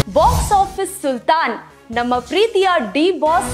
Box office Sultan ನಮ್ಮ ಪ್ರೀತಿಯ D boss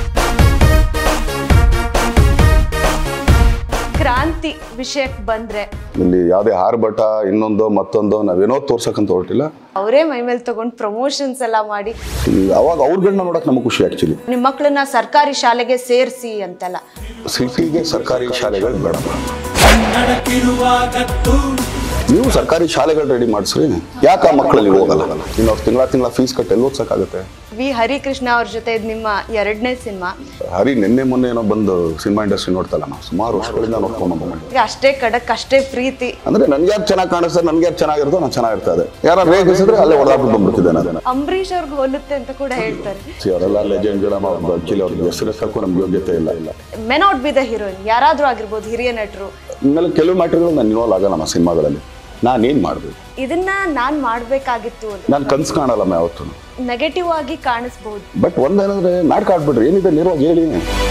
ಕ್ರಾಂತಿ ವಿಷಯಕ್ಕೆ ಬಂದ್ರೆ ಇಲ್ಲಿ ಯಾವುದೇ ಆರ್ಭಟ ಇನ್ನೊಂದು ಮತ್ತೊಂದು ನಾವೇನೋ ತೋರ್ಸಕ್ಕಂತ ಹೊರಟಿಲ್ಲ ಅವರೇ ಮೈ ಮೇಲೆ ತಗೊಂಡು ಪ್ರಮೋಷನ್ಸ್ ಎಲ್ಲ ಮಾಡಿ ಈ ಅವಾಗ ಅವ್ರಗಳನ್ನ ನೋಡಕ್ ನಮಗೆ ಖುಷಿ ಆಕ್ಚುಲಿ ನಿಮ್ಮ ಮಕ್ಕಳನ್ನ ಸರ್ಕಾರಿ ಶಾಲೆಗೆ ಸೇರಿಸಿ ಅಂತೆಲ್ಲ ಸಿಟಿಗೆ ಸರ್ಕಾರಿ ಶಾಲೆಗಳು ಬೇಡ ಕನ್ನಡಕ್ಕಿರುವಾಗತ್ತು ನೀವು ಸರ್ಕಾರಿ ಶಾಲೆಗಳು ರೆಡಿ ಮಾಡಿಸ್ರಿ ಯಾಕೆ ಆ ಮಕ್ಕಳಲ್ಲಿ ಹೋಗಲ್ಲ ಇನ್ನು ಅವ್ರು ತಿಂಗಳ ತಿಂಗಳ ಫೀಸ್ ಕಟ್ಟಿ ಎಲ್ಲಿ ಓದ್ಸಕ್ಕಾಗತ್ತೆ ವಿ ಹರಿಕೃಷ್ಣ ಅವ್ರ ಜೊತೆ ಇದ್ ನಿಮ್ಮ ಎರಡನೇ ಸಿನಿಮಾ ಹರಿ ನಿನ್ನೆ ಮೊನ್ನೆ ಏನೋ ಬಂದು ಸಿನಿಮಾ ಇಂಡಸ್ಟ್ರಿ ನೋಡ್ತಲ್ಲ ನಾವು ಸುಮಾರು ವರ್ಷಗಳಿಂದ ನೋಡ್ಕೊಂಡು ಬಂದು ಈಗ ಅಷ್ಟೇ ಕಡಕ್ ಅಷ್ಟೇ ಪ್ರೀತಿ ಅಂದ್ರೆ ನನ್ಗೆ ಯಾರು ಚೆನ್ನಾಗಿ ಕಾಣಿಸ್ತಾರೆ ನನ್ಗೆ ಯಾರು ಚೆನ್ನಾಗಿರುತ್ತೋ ನಾನು ಚೆನ್ನಾಗಿರ್ತಾ ಇದೆ ಯಾರು ರೇಗಿಸಿದ್ರೆ ಅಲ್ಲೇ ಹೊಡೆದಾಬಿಟ್ಟು ಬಂದ್ಬಿಡ್ತಿದ್ದೆ ನಾನು ಅಂಬರೀಷ್ ಅವ್ರಿಗೆ ಹೋಲುತ್ತೆ ಅಂತ ಕೂಡ ಹೇಳ್ತಾರೆ See, ಅವರೆಲ್ಲ ಲೆಜೆಂಡ್ ಆಕ್ಚುಲಿ ಅವ್ರಿಗೆ ಹೆಸರು ಹೆಸರಕ್ಕೂ ನಮ್ಗೆ ಯೋಗ್ಯತೆ ಇಲ್ಲ ಇಲ್ಲ may not be the heroine ಯಾರಾದ್ರೂ ಆಗಿರ್ಬೋದು ಹಿರಿಯ ನಟರು ಇನ್ಮೇಲೆ ಕೆಲವು ಮ್ಯಾಟ್ರಿಗಳು ನಾನು ಇನ್ವಾಲ್ವ್ ಆಗಲ್ಲ ನಮ್ಮ ಸಿನಿಮಾಗಳಲ್ಲಿ ನಾನೇನು ಮಾಡಬೇಕು ಇದನ್ನ ನಾನ್ ಮಾಡ್ಬೇಕಾಗಿತ್ತು ಅಂತ ನಾನು ಕನ್ಸು ಕಾಣಲ್ಲಮ್ಮ ಯಾವತ್ತು ನೆಗೆಟಿವ್ ಆಗಿ ಕಾಣಿಸ್ಬೋದು ಬಟ್ ಒಂದೇನಂದ್ರೆ ನಾಟಕ ಆಡ್ಬಿಡ್ರಿ ಏನಿದೆ ನೇರವಾಗಿ ಹೇಳಿ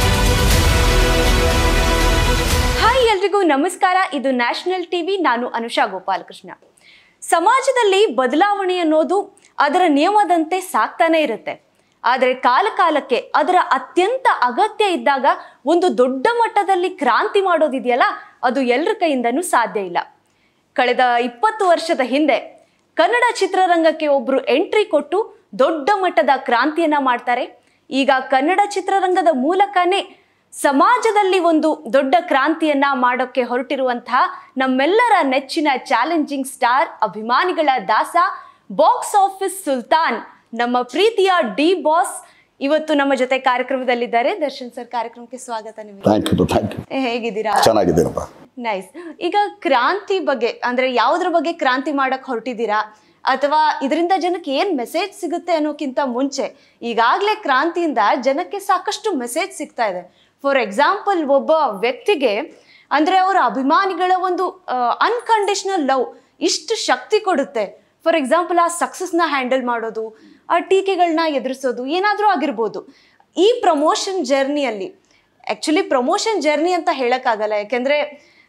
ಹಾಯ್ ಎಲ್ರಿಗೂ ನಮಸ್ಕಾರ ಇದು ನ್ಯಾಷನಲ್ ಟಿವಿ ನಾನು ಅನುಷಾ ಗೋಪಾಲಕೃಷ್ಣ ಸಮಾಜದಲ್ಲಿ ಬದಲಾವಣೆ ಅನ್ನೋದು ಅದರ ನಿಯಮದಂತೆ ಸಾಕ್ತಾನೆ ಇರುತ್ತೆ ಆದರೆ ಕಾಲ ಕಾಲಕ್ಕೆ ಅದರ ಅತ್ಯಂತ ಅಗತ್ಯ ಇದ್ದಾಗ ಒಂದು ದೊಡ್ಡ ಮಟ್ಟದಲ್ಲಿ ಕ್ರಾಂತಿ ಮಾಡೋದಿದೆಯಲ್ಲ ಅದು ಎಲ್ಲರ ಕೈಯಿಂದನೂ ಸಾಧ್ಯ ಇಲ್ಲ ಕಳೆದ ಇಪ್ಪತ್ತು ವರ್ಷದ ಹಿಂದೆ ಕನ್ನಡ ಚಿತ್ರರಂಗಕ್ಕೆ ಒಬ್ರು ಎಂಟ್ರಿ ಕೊಟ್ಟು ದೊಡ್ಡ ಮಟ್ಟದ ಕ್ರಾಂತಿಯನ್ನ ಮಾಡ್ತಾರೆ ಈಗ ಕನ್ನಡ ಚಿತ್ರರಂಗದ ಮೂಲಕನೇ ಸಮಾಜದಲ್ಲಿ ಒಂದು ದೊಡ್ಡ ಕ್ರಾಂತಿಯನ್ನ ಮಾಡೋಕ್ಕೆ ಹೊರಟಿರುವಂತಹ ನಮ್ಮೆಲ್ಲರ ನೆಚ್ಚಿನ ಚಾಲೆಂಜಿಂಗ್ ಸ್ಟಾರ್ ಅಭಿಮಾನಿಗಳ ದಾಸ ಬಾಕ್ಸ್ ಆಫೀಸ್ ಸುಲ್ತಾನ್ ನಮ್ಮ ಪ್ರೀತಿಯ ಡಿ ಬಾಸ್ ಇವತ್ತು ನಮ್ಮ ಜೊತೆ ಕಾರ್ಯಕ್ರಮದಲ್ಲಿದ್ದಾರೆ ದರ್ಶನ್ ಸರ್ ಕಾರ್ಯಕ್ರಮಕ್ಕೆ ಸ್ವಾಗತ ನಿಮಗೆ ಥ್ಯಾಂಕ್ ಯು ಥ್ಯಾಂಕ್ ಯು ಹೇಗಿದ್ದೀರಾ ಚೆನ್ನಾಗಿದ್ದೀನಪ್ಪ ನೈಸ್ ಈಗ ಕ್ರಾಂತಿ ಬಗ್ಗೆ ಅಂದ್ರೆ ಯಾವುದ್ರ ಬಗ್ಗೆ ಕ್ರಾಂತಿ ಮಾಡಕ್ ಹೊರಟಿದ್ದೀರಾ ಅಥವಾ ಇದರಿಂದ ಜನಕ್ಕೆ ಏನ್ ಮೆಸೇಜ್ ಸಿಗುತ್ತೆ ಅನ್ನೋಕ್ಕಿಂತ ಮುಂಚೆ ಈಗಾಗಲೇ ಕ್ರಾಂತಿಯಿಂದ ಜನಕ್ಕೆ ಸಾಕಷ್ಟು ಮೆಸೇಜ್ ಸಿಗ್ತಾ ಇದೆ ಫಾರ್ ಎಕ್ಸಾಂಪಲ್ ಒಬ್ಬ ವ್ಯಕ್ತಿಗೆ ಅಂದ್ರೆ ಅವರ ಅಭಿಮಾನಿಗಳ ಒಂದು ಅನ್ಕಂಡೀಷನಲ್ ಲವ್ ಇಷ್ಟು ಶಕ್ತಿ ಕೊಡುತ್ತೆ ಫಾರ್ ಎಕ್ಸಾಂಪಲ್ ಆ ಸಕ್ಸಸ್ನ ಹ್ಯಾಂಡಲ್ ಮಾಡೋದು ಆ ಟೀಕೆಗಳನ್ನ ಎದುರಿಸೋದು ಏನಾದರೂ ಆಗಿರ್ಬೋದು ಈ ಪ್ರಮೋಷನ್ ಜರ್ನಿಯಲ್ಲಿ ಆ್ಯಕ್ಚುಲಿ ಪ್ರಮೋಷನ್ ಜರ್ನಿ ಅಂತ ಹೇಳೋಕ್ಕಾಗಲ್ಲ ಯಾಕೆಂದರೆ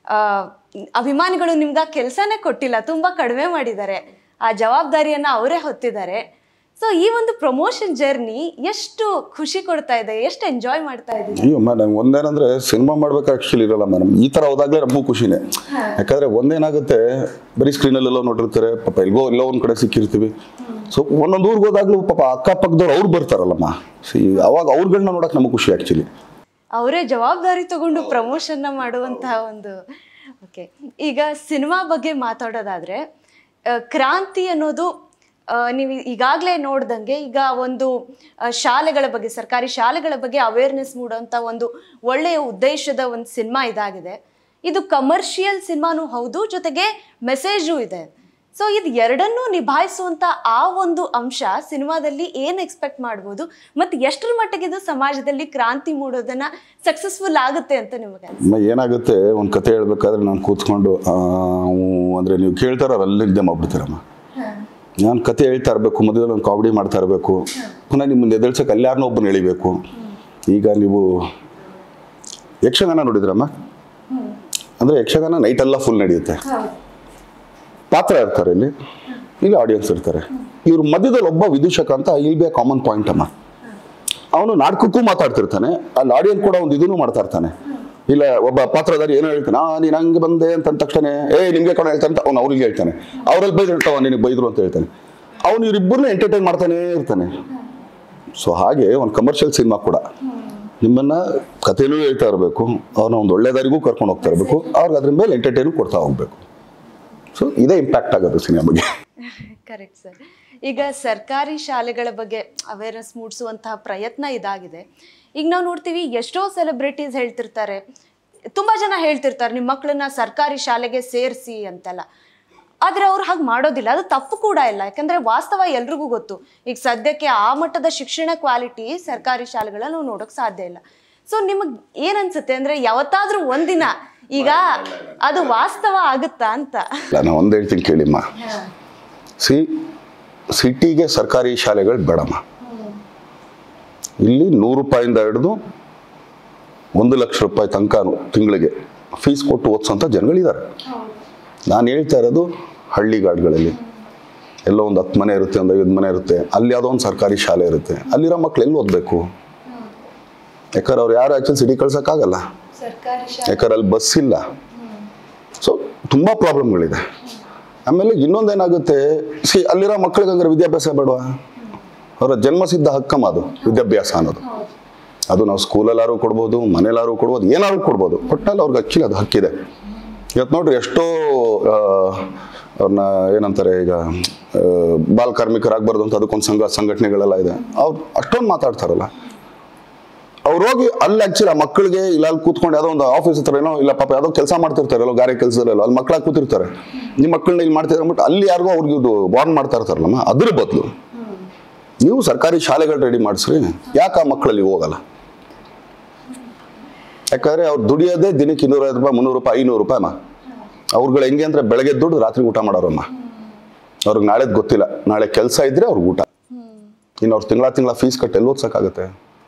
ಅಭಿಮಾನಿಗಳು ನಿಮ್ಗೆ ಆ ಕೆಲಸನೇ ಕೊಟ್ಟಿಲ್ಲ ತುಂಬ ಕಡಿಮೆ ಮಾಡಿದ್ದಾರೆ ಆ ಜವಾಬ್ದಾರಿಯನ್ನು ಅವರೇ ಹೊತ್ತಿದ್ದಾರೆ ಸೊ ಈ ಒಂದು ಪ್ರಮೋಷನ್ ಜರ್ನಿ ಎಷ್ಟು ಖುಷಿ ಕೊಡ್ತಾ ಇದೆ ಎಷ್ಟು ಎಂಜಾಯ್ ಮಾಡ್ತಾ ಇದ್ದೀವಿ ಅಯ್ಯೋ ನಂಗೆ ಒಂದೇನಂದ್ರೆ ಸಿನಿಮಾ ಮಾಡ್ಬೇಕು ಆಕ್ಚುಲಿ ಇರಲ್ಲ ಮೇಡಮ್ ಈ ಥರ ಹೋದಾಗಲೇ ನಮಗೂ ಖುಷಿನೇ ಯಾಕಂದ್ರೆ ಒಂದೇನಾಗುತ್ತೆ ಬರೀ ಸ್ಕ್ರೀನಲ್ಲೆಲ್ಲ ನೋಡಿರ್ತಾರೆ ಪಾಪ ಎಲ್ಗೋ ಎಲ್ಲೋ ಒಂದು ಕಡೆ ಸಿಕ್ಕಿರ್ತೀವಿ ಸೊ ಒಂದೊಂದು ಊರಿಗೆ ಹೋದಾಗ್ಲೂ ಪಾಪ ಅಕ್ಕಪಕ್ಕದವ್ರು ಅವ್ರು ಬರ್ತಾರಲ್ಲಮ್ಮ ಸಿ ಅವಾಗ ಅವ್ರುಗಳನ್ನ ನೋಡಕ್ ನಮಗೆ ಖುಷಿ ಆಕ್ಚುಲಿ ಅವರೇ ಜವಾಬ್ದಾರಿ ತಗೊಂಡು ಪ್ರಮೋಷನ್ನ ಮಾಡುವಂತಹ ಒಂದು ಓಕೆ ಈಗ ಸಿನಿಮಾ ಬಗ್ಗೆ ಮಾತಾಡೋದಾದ್ರೆ ಆ, ಕ್ರಾಂತಿ ಅನ್ನೋದು ಆ, ನೀವು ಈಗಾಗಲೇ ನೋಡ್ದಂಗೆ ಈಗ ಒಂದು ಆ, ಶಾಲೆಗಳ ಬಗ್ಗೆ ಸರ್ಕಾರಿ ಶಾಲೆಗಳ ಬಗ್ಗೆ ಅವೇರ್ನೆಸ್ ಮೂಡುವಂಥ ಒಂದು ಒಳ್ಳೆಯ ಉದ್ದೇಶದ ಒಂದು ಸಿನಿಮಾ ಇದಾಗಿದೆ ಇದು ಕಮರ್ಷಿಯಲ್ ಸಿನಿಮಾನೂ ಹೌದು ಜೊತೆಗೆ ಮೆಸೇಜು ಇದೆ ಸೊ ಇದು ಎರಡನ್ನೂ ನಿಭಾಯಿಸುವಂತ ಆ ಒಂದು ಅಂಶ ಸಿನಿಮಾದಲ್ಲಿ ಏನ್ ಎಕ್ಸ್ಪೆಕ್ಟ್ ಮಾಡ್ಬೋದು ಮತ್ತೆ ಎಷ್ಟರ ಮಟ್ಟಿಗೆ ಇದು ಸಮಾಜದಲ್ಲಿ ಕ್ರಾಂತಿ ಮೂಡೋದನ್ನ ಸಕ್ಸಸ್ಫುಲ್ ಆಗುತ್ತೆ ಅಂತ ನಿಮಗೆ ಅನ್ಸುತ್ತೆ? ಮ- ಏನಾಗುತ್ತೆ ಒಂದು ಕತೆ ಹೇಳ್ಬೇಕಾದ್ರೆ ನಾನು ಕೂತ್ಕೊಂಡು ಆ, ಊ ಅಂದ್ರೆ ನೀವು ಕೇಳ್ತಾರ ಅಲ್ಲಿ ನಿದ್ದೆ ಮಾಡ್ಬಿಡ್ತೀರಮ್ಮ ನಾನು ಕತೆ ಹೇಳ್ತಾ ಇರಬೇಕು ಮಧ್ಯದಲ್ಲಿ ಒಂದು ಕಾಮಿಡಿ ಮಾಡ್ತಾ ಇರಬೇಕು ಪುನಃ ನಿಮ್ಮನ್ನ ಎದುಳ್ಸಕ್ಕೆ ಅಲ್ಲಾರನೋ ಒಬ್ಬನ ಎಳಿಬೇಕು ಈಗ ನೀವು ಯಕ್ಷಗಾನ ನೋಡಿದ್ರಮ್ಮ ಅಂದರೆ ಯಕ್ಷಗಾನ ನೈಟೆಲ್ಲ ಫುಲ್ ನಡೆಯುತ್ತೆ ಪಾತ್ರ ಇರ್ತಾರೆ ಇಲ್ಲಿ ಇಲ್ಲಿ ಆಡಿಯನ್ಸ್ ಇರ್ತಾರೆ ಇವ್ರ ಮಧ್ಯದಲ್ಲಿ ಒಬ್ಬ ವಿದೂಷಕ ಅಂತ ಇಲ್ಲಿ ಬಿ ಕಾಮನ್ ಪಾಯಿಂಟ್ ಅಮ್ಮ ಅವನು ನಾಟಕಕ್ಕೂ ಮಾತಾಡ್ತಿರ್ತಾನೆ ಅಲ್ಲಿ ಆಡಿಯನ್ಸ್ ಕೂಡ ಒಂದು ಇದನ್ನು ಮಾಡ್ತಾ ಇರ್ತಾನೆ ಇಲ್ಲ ಒಬ್ಬ ಪಾತ್ರಧಾರಿ ಏನೋ ಹೇಳ್ತಾನೆ ಆ ನೀನು ಹಂಗೆ ಬಂದೆ ಅಂತ ಅಂದ ತಕ್ಷಣ ಏ ನಿಮ್ಗೆ ಕಣ ಹೇಳ್ತಾನೆ ಅಂತ ಅವ್ನು ಅವ್ರಿಗೆ ಹೇಳ್ತಾನೆ ಅವ್ರಲ್ಲಿ ಬೈದ್ರು ಇರ್ತಾವ ನಿನಗೆ ಬೈದ್ರು ಅಂತ ಹೇಳ್ತಾನೆ ಅವ್ನು ಇವ್ರಿಬ್ಬರನ್ನ ಎಂಟರ್ಟೈನ್ ಮಾಡ್ತಾನೆ ಇರ್ತಾನೆ ಸೊ ಹಾಗೆ ಒಂದು ಕಮರ್ಷಿಯಲ್ ಸಿನಿಮಾ ಕೂಡ ನಿಮ್ಮನ್ನ ಕಥೆನೂ ಹೇಳ್ತಾ ಇರಬೇಕು ಅವ್ರನ್ನ ಒಂದು ಒಳ್ಳೆ ದಾರಿಗೂ ಕರ್ಕೊಂಡು ಹೋಗ್ತಾ ಇರಬೇಕು ಅವ್ರಿಗೆ ಅದ್ರ ಮೇಲೆ ಎಂಟರ್ಟೈನು ಕೊಡ್ತಾ ಹೋಗ್ಬೇಕು ಸೊ ಇದೇ ಇಂಪ್ಯಾಕ್ಟ್ ಆಗೋದು ಸಿನಿಮಾಗೆ ಕರೆಕ್ಟ್ ಸರ್ ಈಗ ಸರ್ಕಾರಿ ಶಾಲೆಗಳ ಬಗ್ಗೆ ಅವೇರ್ನೆಸ್ ಮೂಡಿಸುವಂತಹ ಪ್ರಯತ್ನ ಇದಾಗಿದೆ ಈಗ ನಾವು ನೋಡ್ತೀವಿ ಎಷ್ಟೋ ಸೆಲೆಬ್ರಿಟೀಸ್ ಹೇಳ್ತಿರ್ತಾರೆ ತುಂಬಾ ಜನ ಹೇಳ್ತಿರ್ತಾರೆ ನಿಮ್ಮ ಮಕ್ಕಳನ್ನ ಸರ್ಕಾರಿ ಶಾಲೆಗೆ ಸೇರಿಸಿ ಅಂತೆಲ್ಲ ಆದ್ರೆ ಅವ್ರು ಹಾಗೆ ಮಾಡೋದಿಲ್ಲ ಅದು ತಪ್ಪು ಕೂಡ ಇಲ್ಲ ಯಾಕಂದ್ರೆ ವಾಸ್ತವ ಎಲ್ರಿಗೂ ಗೊತ್ತು ಈಗ ಸದ್ಯಕ್ಕೆ ಆ ಮಟ್ಟದ ಶಿಕ್ಷಣ ಕ್ವಾಲಿಟಿ ಸರ್ಕಾರಿ ಶಾಲೆಗಳಲ್ಲಿ ನಾವು ನೋಡೋಕ್ ಸಾಧ್ಯ ಇಲ್ಲ ಸೊ ನಿಮಗ್ ಏನ್ ಅನ್ಸುತ್ತೆ ಅಂದ್ರೆ ಯಾವತ್ತಾದ್ರೂ ಒಂದಿನ ಈಗ ಅದು ವಾಸ್ತವ ಆಗುತ್ತಾ ಅಂತ ಇಲ್ಲ ನಾನು ಒಂದು ಹೇಳ್ತೀನಿ ಕೇಳಿಮ್ಮ ಸಿ ಸಿಟಿಗೆ ಸರ್ಕಾರಿ ಶಾಲೆಗಳು ಬೇಡಮ್ಮ ಇಲ್ಲಿ ನೂರು ರೂಪಾಯಿಂದ ಹಿಡಿದು ಒಂದು ಲಕ್ಷ ರೂಪಾಯಿ ತನಕ ತಿಂಗಳಿಗೆ ಫೀಸ್ ಕೊಟ್ಟು ಓದಿಸೋಂಥ ಜನಗಳಿದ್ದಾರೆ ನಾನು ಹೇಳ್ತಾ ಇರೋದು ಹಳ್ಳಿಗಾಡುಗಳಲ್ಲಿ ಎಲ್ಲೋ ಒಂದು ಹತ್ತು ಮನೆ ಇರುತ್ತೆ ಒಂದು ಐದು ಮನೆ ಇರುತ್ತೆ ಅಲ್ಲಿ ಯಾವುದೋ ಒಂದು ಸರ್ಕಾರಿ ಶಾಲೆ ಇರುತ್ತೆ ಅಲ್ಲಿರೋ ಮಕ್ಳು ಎಲ್ಲಿ ಓದಬೇಕು ಯಾಕಂದ್ರೆ ಅವ್ರು ಯಾರು ಆ್ಯಕ್ಚುಲಿ ಸಿಟಿ ಕಳ್ಸೋಕ್ಕಾಗಲ್ಲ ಸರ್ಕಾರಿ ಯಾಕಂದ್ರೆ ಅಲ್ಲಿ ಬಸ್ ಇಲ್ಲ ಸೊ ತುಂಬ ಪ್ರಾಬ್ಲಮ್ಗಳಿದೆ ಆಮೇಲೆ ಇನ್ನೊಂದೇನಾಗುತ್ತೆ ಸಿ ಅಲ್ಲಿರೋ ಮಕ್ಳಿಗೆ ಹಂಗಾರೆ ವಿದ್ಯಾಭ್ಯಾಸ ಬೇಡವಾ ಅವರ ಜನ್ಮಸಿದ್ಧ ಹಕ್ಕಮ್ಮ ಅದು ವಿದ್ಯಾಭ್ಯಾಸ ಅನ್ನೋದು ಅದು ನಾವು ಸ್ಕೂಲಲ್ಲಾರು ಕೊಡ್ಬೋದು ಮನೇಲಾರು ಕೊಡ್ಬೋದು ಏನಾದ್ರು ಕೊಡ್ಬೋದು ಒಟ್ಟಲ್ಲಿ ಅವ್ರಿಗೆ ಆ್ಯಕ್ಚುಲಿ ಅದು ಹಕ್ಕಿದೆ ಇವತ್ತು ನೋಡ್ರಿ ಎಷ್ಟೋ ಆ, ಅವ್ರನ್ನ ಏನಂತಾರೆ ಈಗ ಆ, ಬಾಲ ಕಾರ್ಮಿಕರಾಗಬಾರ್ದು ಅಂತ ಅದಕ್ಕೊಂದು ಸಂಘ ಸಂಘಟನೆಗಳೆಲ್ಲ ಇದೆ ಅವ್ರು ಅಷ್ಟೊಂದು ಮಾತಾಡ್ತಾರಲ್ಲ ಅವ್ರು ಹೋಗಿ ಅಲ್ಲಿ ಆಕ್ಚುಲಿ ಆ ಮಕ್ಕಳಿಗೆ ಇಲ್ಲ ಅಲ್ಲಿ ಕೂತ್ಕೊಂಡು ಯಾವುದೋ ಒಂದು ಆಫೀಸ್ ಹತ್ರ ಏನೋ ಇಲ್ಲ ಪಾಪ ಯಾವುದೋ ಕೆಲಸ ಮಾಡ್ತಿರ್ತಾರೆ ಎಲ್ಲೋ ಗಾರೆ ಕೆಲಸದಲ್ಲ ಅಲ್ಲಿ ಮಕ್ಕಳಾಗಿ ಕೂತಿರ್ತಾರೆ ನಿಮ್ಮ ಮಕ್ಕಳನ್ನ ಇಲ್ಲಿ ಮಾಡ್ತಿದ್ರೆ ಅಂದ್ಬಿಟ್ಟು ಅಲ್ಲಿ ಯಾರಿಗೋ ಅವ್ರಿಗೆ ಇದು ವಾರ್ನ್ ಮಾಡ್ತಾ ಇರ್ತಾರಲ್ಲಮ್ಮ ಅದ್ರ ಬದಲು ನೀವು ಸರ್ಕಾರಿ ಶಾಲೆಗಳು ರೆಡಿ ಮಾಡಿಸ್ರಿ ಯಾಕೆ ಆ ಮಕ್ಕಳಲ್ಲಿ ಹೋಗಲ್ಲ ಯಾಕಂದ್ರೆ ಅವ್ರು ದುಡಿಯೋದೇ ದಿನಕ್ಕೆ ಇನ್ನೂರೈವತ್ತು ರೂಪಾಯಿ ಮುನ್ನೂರು ರೂಪಾಯಿ ಐನೂರು ರೂಪಾಯಿ ಅಮ್ಮ ಅವ್ರುಗಳು ಹೆಂಗೆ ಅಂದ್ರೆ ಬೆಳಗ್ಗೆ ದುಡ್ಡು ರಾತ್ರಿ ಊಟ ಮಾಡೋರಮ್ಮ ಅವ್ರಿಗೆ ನಾಳೆದ್ ಗೊತ್ತಿಲ್ಲ ನಾಳೆ ಕೆಲಸ ಇದ್ರೆ ಅವ್ರಿಗೆ ಊಟ ಇನ್ನು ಅವ್ರು ತಿಂಗಳ ತಿಂಗಳ ಫೀಸ್ ಕಟ್ಟಿ ಎಲ್ಲಿ ಓದ್ಸೋಕ್ಕಾಗುತ್ತೆ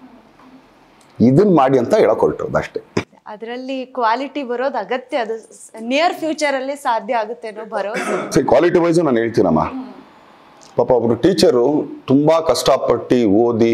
ಇದನ್ನ ಮಾಡಿ ಅಂತ ಹೇಳಕ್ ಹೊರಟದ್ದು ಅಷ್ಟೇ ಅದರಲ್ಲಿ ಕ್ವಾಲಿಟಿ ಬರೋದು ಅಗತ್ಯ ಅದು ನಿಯರ್ ಫ್ಯೂಚರ್ ಅಲ್ಲಿ ಸಾಧ್ಯ ಆಗುತ್ತೆ ಅನ್ನೋ ಭರವಸೆ ಸರಿ ಕ್ವಾಲಿಟಿ ವೈಸು ನಾನು ಹೇಳ್ತೀನಮ್ಮ ಪಾಪ ಒಬ್ರು ಟೀಚರು ತುಂಬಾ ಕಷ್ಟಪಟ್ಟು ಓದಿ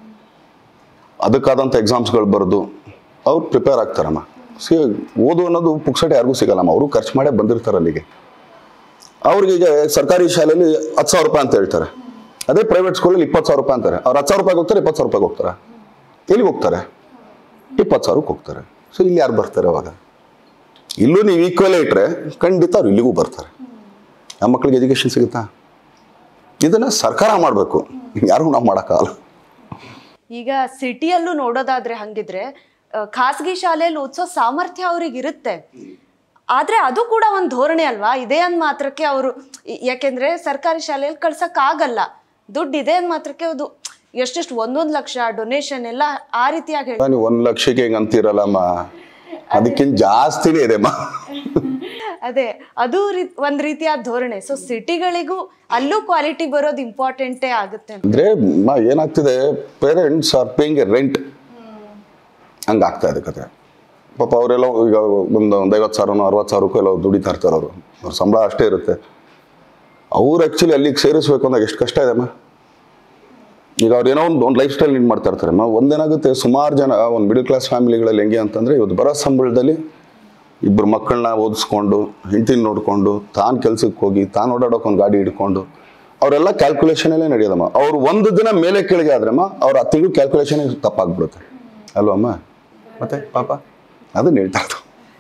ಅದಕ್ಕಾದಂಥ ಎಕ್ಸಾಮ್ಸ್ಗಳು ಬರೆದು ಅವ್ರು ಪ್ರಿಪೇರ್ ಆಗ್ತಾರಮ್ಮ ಸಿ ಓದು ಅನ್ನೋದು ಪುಕ್ಸಟೆ ಯಾರಿಗೂ ಸಿಗಲ್ಲಮ್ಮ ಅವರು ಖರ್ಚು ಮಾಡೇ ಬಂದಿರ್ತಾರೆ ಅಲ್ಲಿಗೆ ಅವ್ರಿಗೆ ಈಗ ಸರ್ಕಾರಿ ಶಾಲೆಯಲ್ಲಿ ಹತ್ತು ಸಾವಿರ ರೂಪಾಯಿ ಅಂತ ಹೇಳ್ತಾರೆ ಅದೇ ಪ್ರೈವೇಟ್ ಸ್ಕೂಲಲ್ಲಿ ಇಪ್ಪತ್ತು ಸಾವಿರ ರೂಪಾಯಿ ಅಂತಾರೆ ಅವ್ರು ಹತ್ತು ಸಾವಿರ ರೂಪಾಯಿಗೆ ಹೋಗ್ತಾರೆ ಇಪ್ಪತ್ತು ಸಾವಿರ ರೂಪಾಯಿಗೆ ಹೋಗ್ತಾರೆ ಎಲ್ಲಿಗೆ ಹೋಗ್ತಾರೆ ಇಪ್ಪತ್ತು ಸಾವಿರಕ್ಕೆ ಹೋಗ್ತಾರೆ ಸೊ ಇಲ್ಲಿ ಯಾರು ಬರ್ತಾರೆ ಅವಾಗ ಇಲ್ಲೂ ನೀವು ಈಕ್ವಲೇ ಇಟ್ಟರೆ ಖಂಡಿತ ಅವ್ರು ಇಲ್ಲಿಗೂ ಬರ್ತಾರೆ ನಮ್ಮ ಮಕ್ಕಳಿಗೆ ಎಜುಕೇಷನ್ ಸಿಗುತ್ತಾ ಇದನ್ನ ಸರ್ಕಾರ ಮಾಡಬೇಕು ಯಾರಿಗೂ ನಾವು ಮಾಡೋಕ್ಕಾಗಲ್ಲ ಈಗ ಸಿಟಿಯಲ್ಲೂ ನೋಡೋದಾದ್ರೆ ಹಂಗಿದ್ರೆ ಆ, ಖಾಸಗಿ ಶಾಲೆಯಲ್ಲಿ ಓದಿಸೋ ಸಾಮರ್ಥ್ಯ ಅವ್ರಿಗೆ ಇರುತ್ತೆ ಆದ್ರೆ ಅದು ಕೂಡ ಒಂದು ಧೋರಣೆ ಅಲ್ವಾ ಇದೆ ಅಂದ್ ಮಾತ್ರಕ್ಕೆ ಅವರು ಯಾಕೆಂದ್ರೆ ಸರ್ಕಾರಿ ಶಾಲೆಯಲ್ಲಿ ಕಳ್ಸಕ್ ಆಗಲ್ಲ ದುಡ್ಡು ಇದೆ ಅಂದ್ ಮಾತ್ರಕ್ಕೆ ಅದು ಎಷ್ಟೆಷ್ಟು ಒಂದೊಂದು ಲಕ್ಷ ಡೊನೇಷನ್ ಎಲ್ಲ ಆ ರೀತಿಯಾಗಿ ಹೇಳಿ ನೀವು ಒಂದು ಲಕ್ಷಕ್ಕೆ ಹೆಂಗೆ ಅಂತೀರಲ್ಲಮ್ಮ ಅದಕ್ಕಿಂತ ಜಾಸ್ತಿನೇ ಇದೆ ಅಮ್ಮ ಅದೇ ಅದು ರೀ- ಒಂದ್ ರೀತಿಯ ಧೋರಣೆ ಸೊ ಸಿಟಿಗಳಿಗೂ ಅಲ್ಲೂ ಕ್ವಾಲಿಟಿ ಬರೋದು ಇಂಪಾರ್ಟೆಂಟೇ ಆಗುತ್ತೆ ಅಂತ ಅಂದ್ರೆ ಮ ಏನಾಗ್ತಿದೆ parents are paying a rent ಹಂಗಾಗ್ತಾ ಇದೆ ಕತೆ ಪಾಪ ಅವರೆಲ್ಲ ಈಗ ಒಂದು ಒಂದು ಐವತ್ತು ಸಾವಿರನೋ ಅರವತ್ತು ಸಾವಿರಕ್ಕೂ ಎಲ್ಲ ದುಡಿತಾ ಇರ್ತಾರೆ ಅವರು ಅವ್ರ ಸಂಬಳ ಅಷ್ಟೇ ಇರುತ್ತೆ ಅವ್ರು ಆ್ಯಕ್ಚುಲಿ ಅಲ್ಲಿಗೆ ಸೇರಿಸ್ಬೇಕು ಅಂದಾಗ ಎಷ್ಟು ಕಷ್ಟ ಇದೆ ಅಮ್ಮ ಈಗ ಅವ್ರು ಏನೋ ಒಂದು ಒಂದು ಲೈಫ್ ಸ್ಟೈಲ್ ನೀನು ಮಾಡ್ತಾ ಇರ್ತಾರೆ ಅಮ್ಮ ಒಂದೇನಾಗುತ್ತೆ ಸುಮಾರು ಜನ ಒಂದು ಮಿಡಲ್ ಕ್ಲಾಸ್ ಫ್ಯಾಮಿಲಿಗಳಲ್ಲಿ ಹೆಂಗೆ ಅಂತಂದರೆ ಇವತ್ತು ಬರೋ ಸಂಬಳದಲ್ಲಿ ಇಬ್ಬರು ಮಕ್ಕಳನ್ನ ಓದಿಸ್ಕೊಂಡು ಹೆಂಡತಿನ ನೋಡಿಕೊಂಡು ತಾನು ಕೆಲ್ಸಕ್ಕೆ ಹೋಗಿ ತಾನು ಓಡಾಡೋಕೆ ಒಂದು ಗಾಡಿ ಹಿಡ್ಕೊಂಡು ಅವರೆಲ್ಲ ಕ್ಯಾಲ್ಕುಲೇಷನಲ್ಲೇ ನಡೆಯೋದಮ್ಮ ಅವ್ರು ಒಂದು ದಿನ ಮೇಲೆ ಕೆಳಗೆ ಆದ್ರಮ್ಮ ಅವ್ರ ಆ ತಿಂಗಳು ಕ್ಯಾಲ್ಕುಲೇಷನ್ ತಪ್ಪಾಗ್ಬಿಡುತ್ತೆ ಅಲ್ವಮ್ಮ ಮತ್ತೆ ಪಾಪ ಅದನ್ನ ಹೇಳ್ತಾ ಇರೋದು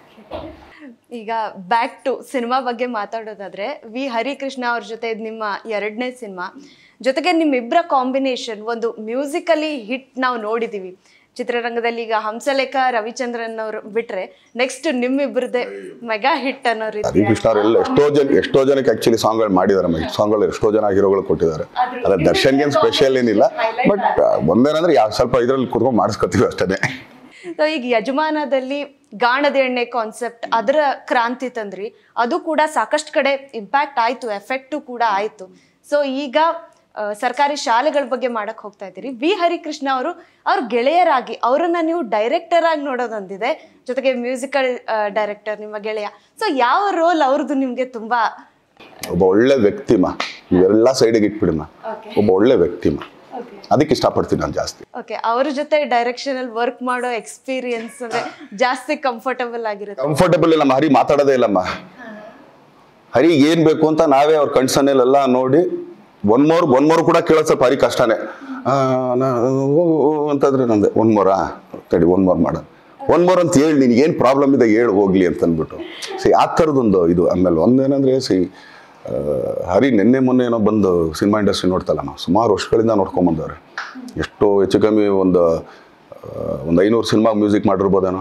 ಈಗ ಬ್ಯಾಕ್ ಟು ಸಿನಿಮಾ ಬಗ್ಗೆ ಮಾತಾಡೋದಾದ್ರೆ ವಿ ಹರಿಕೃಷ್ಣ ಅವ್ರ ಜೊತೆ ಇದು ನಿಮ್ಮ ಎರಡನೇ ಸಿನಿಮಾ ಜೊತೆಗೆ ನಿಮ್ಮಿಬ್ಬರ ಕಾಂಬಿನೇಷನ್ ಒಂದು ಮ್ಯೂಸಿಕಲಿ ಹಿಟ್ ನಾವು ನೋಡಿದೀವಿ ಚಿತ್ರರಂಗದಲ್ಲಿ ಈಗ ಹಂಸಲೇಖ ರವಿಚಂದ್ರನ್ ಅವರು ಬಿಟ್ರೆ ನೆಕ್ಸ್ಟ್ ನಿಮ್ಮಿಬ್ಬರದೇ ಮೆಗಾ ಹಿಟ್ ಅನ್ನೋ ರೀತಿ ಹರಿಕೃಷ್ಣ ಅವರೆಲ್ಲ ಎಷ್ಟೋ ಜನ ಎಷ್ಟೋ ಜನಕ್ಕೆ ಆಕ್ಚುಲಿ ಸಾಂಗ್ಗಳು ಮಾಡಿದ್ದಾರೆ ಸಾಂಗ್ಗಳು ಎಷ್ಟೋ ಜನ ಹೀರೋಗಳು ಕೊಟ್ಟಿದ್ದಾರೆ ಅದ್ರ ದರ್ಶನ್ಗೆ ಸ್ಪೆಷಲ್ ಏನಿಲ್ಲ ಬಟ್ ಒಂದೇನಂದ್ರೆ ಯಾವ ಸ್ವಲ್ಪ ಇದ್ರಲ್ಲಿ ಕುತ್ಕೊಂಡು ಮಾಡಿಸ್ಕೊತೀವಿ ಅಷ್ಟೇ ಸೊ ಈಗ ಯಜಮಾನದಲ್ಲಿ ಗಾಣದ ಎಣ್ಣೆ ಕಾನ್ಸೆಪ್ಟ್ ಅದರ ಕ್ರಾಂತಿ ತಂದ್ರಿ ಅದು ಕೂಡ ಸಾಕಷ್ಟು ಕಡೆ ಇಂಪ್ಯಾಕ್ಟ್ ಆಯ್ತು ಎಫೆಕ್ಟು ಕೂಡ ಆಯ್ತು ಸೊ ಈಗ ಆ, ಸರ್ಕಾರಿ ಶಾಲೆಗಳ ಬಗ್ಗೆ ಮಾಡಕ್ ಹೋಗ್ತಾ ಇದ್ದೀರಿ ವಿ ಹರಿಕೃಷ್ಣ ಅವರು ಅವ್ರ ಗೆಳೆಯರಾಗಿ ಅವರನ್ನ ನೀವು ಡೈರೆಕ್ಟರ್ ಆಗಿ ನೋಡೋದೊಂದಿದೆ ಜೊತೆಗೆ ಮ್ಯೂಸಿಕಲ್ ಡೈರೆಕ್ಟರ್ ನಿಮ್ಮ ಗೆಳೆಯ ಸೊ ಯಾವ ರೋಲ್ ಅವ್ರದ್ದು ನಿಮ್ಗೆ ತುಂಬಾ ಒಬ್ಬ ಒಳ್ಳೆ ವ್ಯಕ್ತಿಮ ಇವೆಲ್ಲ ಸೈಡಿಗೆ ಇಟ್ಬಿಡಿಮ್ಮ ಒಬ್ಬ ಒಳ್ಳೆ ವ್ಯಕ್ತಿಮ ಅದಕ್ಕೆ ಇಷ್ಟಪಡ್ತೀನಿ ನಾನು ಜಾಸ್ತಿ ಓಕೆ ಅವ್ರ ಜೊತೆ ಡೈರೆಕ್ಷನ್ ಅಲ್ಲಿ ವರ್ಕ್ ಮಾಡೋ ಎಕ್ಸ್ಪೀರಿಯನ್ಸ್ ಜಾಸ್ತಿ ಕಂಫರ್ಟಬಲ್ ಆಗಿರುತ್ತೆ ಕಂಫರ್ಟಬಲ್ ಇಲ್ಲ ಹರಿ ಮಾತಾಡೋದೇ ಇಲ್ಲಮ್ಮ ಹರಿ ಏನ್ ಬೇಕು ಅಂತ ನಾವೇ ಅವ್ರ ಕಣ್ಸನ್ನೆಲ್ಲ ನೋಡಿ ಒನ್ ಮೋರ್ ಒನ್ ಮೋರ್ ಕೂಡ ಕೇಳೋದು ಸ್ವಲ್ಪ ಹರಿ ಕಷ್ಟನೇ ಆ, ನಾ- ಓ, ಓ ಅಂತಂದ್ರೆ ನಂದೆ ಒನ್ ಮೋರಾ ತಡಿ ಒನ್ ಮೋರ್ ಮಾಡ ಒನ್ ಮೋರ್ ಅಂತ ಹೇಳಿ ನಿನಗೆ ಏನು ಪ್ರಾಬ್ಲಮ್ ಇದೆ ಹೇಳಿ ಹೋಗ್ಲಿ ಅಂತ ಅಂದ್ಬಿಟ್ಟು ಸಿ ಆ ಥರದೊಂದು ಇದು ಆಮೇಲೆ ಒಂದೇನಂದ್ರೆ ಸಿ ಆ, ಹರಿ ನಿನ್ನೆ ಮೊನ್ನೆ ಏನೋ ಬಂದು ಸಿನಿಮಾ ಇಂಡಸ್ಟ್ರಿ ನೋಡ್ತಲ್ಲಮ್ಮ ಸುಮಾರು ವರ್ಷಗಳಿಂದ ನೋಡ್ಕೊಂಬಂದವ್ರೆ ಎಷ್ಟೋ ಹೆಚ್ಚು ಕಮ್ಮಿ ಒಂದು ಆ, ಒಂದು ಐನೂರು ಸಿನಿಮಾ ಮ್ಯೂಸಿಕ್ ಮಾಡಿರ್ಬೋದೇನೋ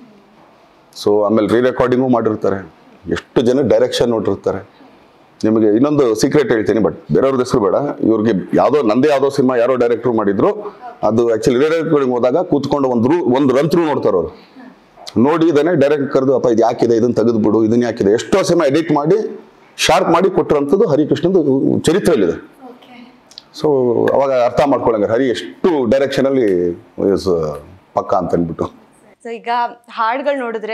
ಸೊ ಆಮೇಲೆ ರೀ ರೆಕಾರ್ಡಿಂಗು ಮಾಡಿರ್ತಾರೆ ಎಷ್ಟು ಜನ ಡೈರೆಕ್ಷನ್ ನೋಡಿರ್ತಾರೆ ನಿಮಗೆ ಇನ್ನೊಂದು ಸೀಕ್ರೆಟ್ ಹೇಳ್ತೀನಿ ಬಟ್ ಬೇರೆಯವ್ರ ಹೆಸರು ಬೇಡ ಇವ್ರಿಗೆ ಯಾವುದೋ ನಂದೇ ಯಾವುದೋ ಸಿನಿಮಾ ಯಾರೋ ಡೈರೆಕ್ಟ್ರು ಮಾಡಿದ್ರು ಅದು ಆ್ಯಕ್ಚುಲಿ ರೀ ರೆಕಾರ್ಡಿಂಗ್ ಹೋದಾಗ ಕೂತ್ಕೊಂಡು ಒಂದು ರೂ ಒಂದು ರನ್ ಥ್ರೂ ನೋಡ್ತಾರೆ ಅವರು ನೋಡಿ ಇದನ್ನೇ ಡೈರೆಕ್ಟ್ ಕರೆದು ಅಪ್ಪ ಇದು ಯಾಕಿದೆ ಇದನ್ನು ತೆಗೆದುಬಿಡು ಇದನ್ನ ಯಾಕಿದೆ ಎಷ್ಟೋ ಸಿನಿಮಾ ಎಡಿಟ್ ಮಾಡಿ ಶಾರ್ಪ್ ಮಾಡಿ ಕೊಟ್ಟಿರೋಂಥದ್ದು ಹರಿಕೃಷ್ಣಂದು ಚರಿತ್ರೆಯಲ್ಲಿದೆ ಸೊ ಅವಾಗ ಅರ್ಥ ಮಾಡ್ಕೊಳ್ಳಂಗೆ ಹರಿ ಎಷ್ಟು ಡೈರೆಕ್ಷನಲ್ಲಿ ಪಕ್ಕ ಅಂತ ಅಂದ್ಬಿಟ್ಟು ಸೊ ಈಗ ಹಾಡುಗಳು ನೋಡಿದ್ರೆ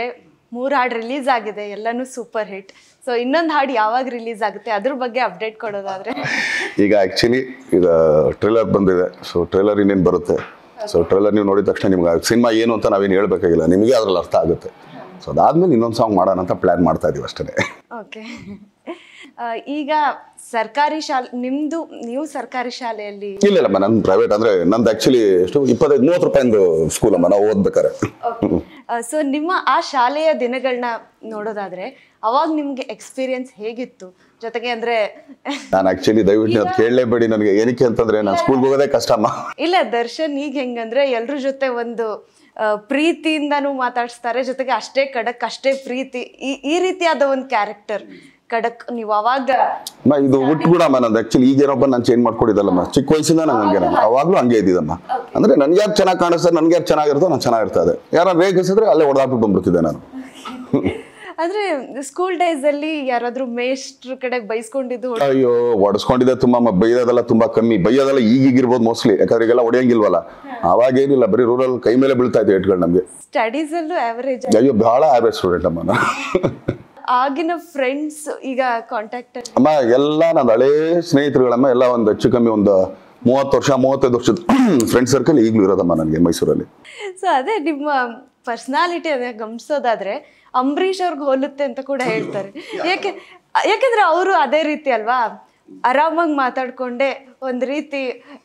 ಮೂರು ಹಾಡು ರಿಲೀಸ್ ಆಗಿದೆ ಎಲ್ಲನೂ ಸೂಪರ್ ಹಿಟ್ ಸೊ ಇನ್ನೊಂದು ಹಾಡು ಯಾವಾಗ ರಿಲೀಸ್ ಆಗುತ್ತೆ ಅದ್ರ ಬಗ್ಗೆ ಅಪ್ಡೇಟ್ ಕೊಡೋದಾದ್ರೆ ಈಗ ಆ್ಯಕ್ಚುಲಿ ಈಗ ಟ್ರೇಲರ್ ಬಂದಿದೆ ಸೊ ಟ್ರೇಲರ್ ಇನ್ನೇನು ಬರುತ್ತೆ ಸೊ ಟ್ರೇಲರ್ ನೀವು ನೋಡಿದ ತಕ್ಷಣ ನಿಮ್ಗೆ ಸಿನಿಮಾ ಏನು ಅಂತ ನಾವೇನು ಹೇಳ್ಬೇಕಾಗಿಲ್ಲ ನಿಮಗೆ ಅದ್ರಲ್ಲಿ ಅರ್ಥ ಆಗುತ್ತೆ ಸೊ ಅದಾದ್ಮೇಲೆ ಇನ್ನೊಂದು ಸಾಂಗ್ ಮಾಡೋಣ ಅಂತ ಪ್ಲ್ಯಾನ್ ಮಾಡ್ತಾ ಇದೀವಿ ಅಷ್ಟೇ ಓಕೆ ಈಗ ಸರ್ಕಾರಿ ಶಾಲೆ ನಿಮ್ಮದು ನೀವು ಸರ್ಕಾರಿ ಶಾಲೆಯಲ್ಲಿ ಇಲ್ಲ ಇಲ್ಲಮ್ಮ ನನ್ನ ಪ್ರೈವೇಟ್ ಅಂದರೆ ನಂದು ಆ್ಯಕ್ಚುಲಿ ಎಷ್ಟು ಇಪ್ಪತ್ತೈದು ಮೂವತ್ತು ರೂಪಾಯಿಂದು ಸ್ಕೂಲ್ ಅಮ್ಮ ನಾವು ಓದ್ಬೇಕಾರೆ ಸೊ ನಿಮ್ಮ ಆ ಶಾಲೆಯ ದಿನಗಳನ್ನ ನೋಡೋದಾದ್ರೆ ಅವಾಗ ನಿಮ್ಗೆ ಎಕ್ಸ್ಪೀರಿಯನ್ಸ್ ಹೇಗಿತ್ತು ಜೊತೆಗೆ ಅಂದ್ರೆ ನಾನು ಆ್ಯಕ್ಚುಲಿ ದಯವಿಟ್ಟು ಅದು ಕೇಳಲೇಬೇಡಿ ನನಗೆ ಏನಕ್ಕೆ ಅಂತಂದರೆ ನಾನು ಸ್ಕೂಲ್ಗೆ ಹೋಗೋದೇ ಕಷ್ಟಮ್ಮ ಇಲ್ಲ ದರ್ಶನ್ ಈಗ ಹೆಂಗಂದ್ರೆ ಎಲ್ರ ಜೊತೆ ಒಂದು ಆ, ಪ್ರೀತಿಯಿಂದನೂ ಮಾತಾಡಿಸ್ತಾರೆ ಜೊತೆಗೆ ಅಷ್ಟೇ ಖಡಕ್ ಅಷ್ಟೇ ಪ್ರೀತಿ ಈ ಈ ರೀತಿಯಾದ ಒಂದು ಕ್ಯಾರೆಕ್ಟರ್ ಖಡಕ್ ನೀವು ಅವಾಗ ಅಮ್ಮ ಇದು ಹುಟ್ಬಿಡಮ್ಮ ನಂದು ಆ್ಯಕ್ಚುಲಿ ಈಗೇನೊಬ್ಬ ನಾನು ಚೇಂಜ್ ಮಾಡ್ಕೊಡಿದ್ದಲ್ಲಮ್ಮ ಚಿಕ್ಕ ವಯಸ್ಸಿಂದ ನಂಗೆ ಹಂಗೆ ನಾನು ಅವಾಗಲೂ ಹಂಗೆ ಇದ್ದಿದ್ದಮ್ಮ ಅಂದರೆ ನನಗೆ ಯಾರು ಚೆನ್ನಾಗಿ ಕಾಣಿಸ್ತಾರೆ ನನಗೆ ಯಾರು ಚೆನ್ನಾಗಿರುತ್ತೋ ನಾನು ಚೆನ್ನಾಗಿರ್ತಾ ಇದೆ ಯಾರು ರೇಗಿಸಿದ್ರೆ ಅಲ್ಲೇ ಹೊಡೆದಾಕ್ಬಿಟ್ಟು ಬಂದ್ಬಿಡ್ತಿದ್ದೆ ನಾನು ಅಂದ್ರೆ ಸ್ಕೂಲ್ ಡೇಸ್ ಅಲ್ಲಿ ಯಾರಾದ್ರೂ ಮೇಷ್ಟ್ರ ಕಡೆ ಬೈಸ್ಕೊಂಡಿದ್ದು ಅಯ್ಯೋ ಹೊಡೆಸ್ಕೊಂಡಿದ್ದೆ ತುಂಬ ಅಮ್ಮ ಬೈಯೋದೆಲ್ಲ ತುಂಬಾ ಕಮ್ಮಿ ಬೈಯೋದೆಲ್ಲ ಈಗೀಗಿರ್ಬೋದು ಮೋಸ್ಟ್ಲಿ ಯಾಕಂದ್ರೆ ಈಗೆಲ್ಲ ಹೊಡೆಯಂಗಿಲ್ವಲ್ಲ ಅವಾಗೇನಿಲ್ಲ ಬರೀ ರೂರಲ್ ಕೈ ಮೇಲೆ ಬೀಳ್ತಾ ಇತ್ತು ಏಟ್ಗಳು ನಮಗೆ ಸ್ಟಡೀಸ್ ಅಲ್ಲೂ ಆವರೇಜ್ ಅಯ್ಯೋ ಬಹಳ ಆವ್ರೇಜ್ ಸ್ಟೂಡೆಂಟ್ ಅಮ್ಮ ನಾನು ಆಗಿನ ಫ್ರೆಂಡ್ಸ್ ಈಗ ಕಾಂಟ್ಯಾಕ್ಟ್ ಅಮ್ಮ ಎಲ್ಲ ನನ್ನ ಹಳೇ ಸ್ನೇಹಿತರುಗಳಮ್ಮ ಎಲ್ಲ ಒಂದು ಹೆಚ್ಚು ಕಮ್ಮಿ ಒಂದು ಮೂವತ್ತು ವರ್ಷ ಮೂವತ್ತೈದು ವರ್ಷದ ಫ್ರೆಂಡ್ ಸರ್ಕಲ್ ಈಗಲೂ ಇರೋದಮ್ಮ ನನಗೆ ಮೈಸೂರಲ್ಲಿ ಸೊ ಅದೇ ನಿಮ್ಮ ಪರ್ಸನಾಲಿಟಿ ಅದೇ ಗಮನಿಸೋದಾದ್ರೆ ಅಂಬರೀಷ್ ಅವ್ರಿಗೆ ಹೋಲುತ್ತೆ ಅಂತ ಕೂಡ ಹೇಳ್ತಾರೆ ಯಾಕೆ ಯಾಕೆಂದ್ರೆ ಅವರು ಅದೇ ರೀತಿ ಅಲ್ವಾ ಆರಾಮಾಗಿ ಮಾತಾಡ್ಕೊಂಡೆ ಒಂದು ರೀತಿ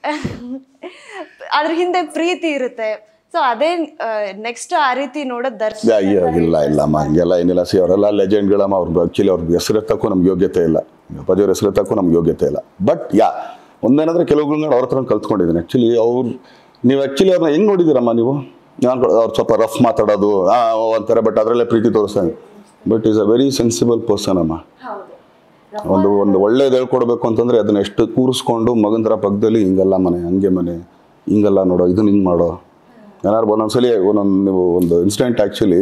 ಅದ್ರ ಹಿಂದೆ ಪ್ರೀತಿ ಇರುತ್ತೆ ಸೊ ಅದೇ ನೆಕ್ಸ್ಟ್ ಆ ರೀತಿ ನೋಡೋದು ದರ್ಶನ್ ಅಯ್ಯೋ ಇಲ್ಲ ಇಲ್ಲಮ್ಮ ಹಂಗೆಲ್ಲ ಏನಿಲ್ಲ ಸಿ ಅವರೆಲ್ಲ ಲೆಜೆಂಡ್ಗಳಮ್ಮ ಅವ್ರದ್ದು ಆ್ಯಕ್ಚುಲಿ ಅವ್ರದ್ದು ಹೆಸರೆತ್ತಕ್ಕೂ ನಮ್ಗೆ ಯೋಗ್ಯತೆ ಇಲ್ಲ ಅಪ್ಪಾಜಿಯವ್ರ ಹೆಸರೆತ್ತಕ್ಕೂ ನಮ್ಗೆ ಯೋಗ್ಯತೆ ಇಲ್ಲ ಬಟ್ ಯಾ ಒಂದೇನಂದ್ರೆ ಕೆಲವುಗಳನ್ನ ಅವ್ರ ಹತ್ರ ಕಲ್ತ್ಕೊಂಡಿದ್ದೀನಿ ಆ್ಯಕ್ಚುಲಿ ಅವ್ರು ನೀವು ಆ್ಯಕ್ಚುಲಿ ಅವ್ರನ್ನ ಹೆಂಗೆ ನೋಡಿದ್ದೀರಮ್ಮ ನೀವು ನಾನು ಅವ್ರು ಸ್ವಲ್ಪ ರಫ್ ಮಾತಾಡೋದು ಆ, ಅಂತಾರೆ ಬಟ್ ಅದರಲ್ಲೇ ಪ್ರೀತಿ ತೋರಿಸ್ತಾರೆ but is a very sensible person ಅಮ್ಮ ಒಂದು ಒಂದು ಒಳ್ಳೇದು ಹೇಳ್ಕೊಡ್ಬೇಕು ಅಂತಂದ್ರೆ ಅದನ್ನ ಎಷ್ಟು ಕೂರಿಸ್ಕೊಂಡು ಮಗನ ಥರ ಪಕ್ಕದಲ್ಲಿ ಹಿಂಗಲ್ಲ ಮನೆ ಹಂಗೆ ಮನೆ ಹಿಂಗಲ್ಲ ನೋಡೋ ಇದನ್ನ ಹಿಂಗೆ ಮಾಡೋ ಏನಾರು ಒಂದೊಂದ್ಸಲಿ ಒಂದೊಂದು ನೀವು ಒಂದು ಇನ್ಸಿಡೆಂಟ್ ಆ್ಯಕ್ಚುಲಿ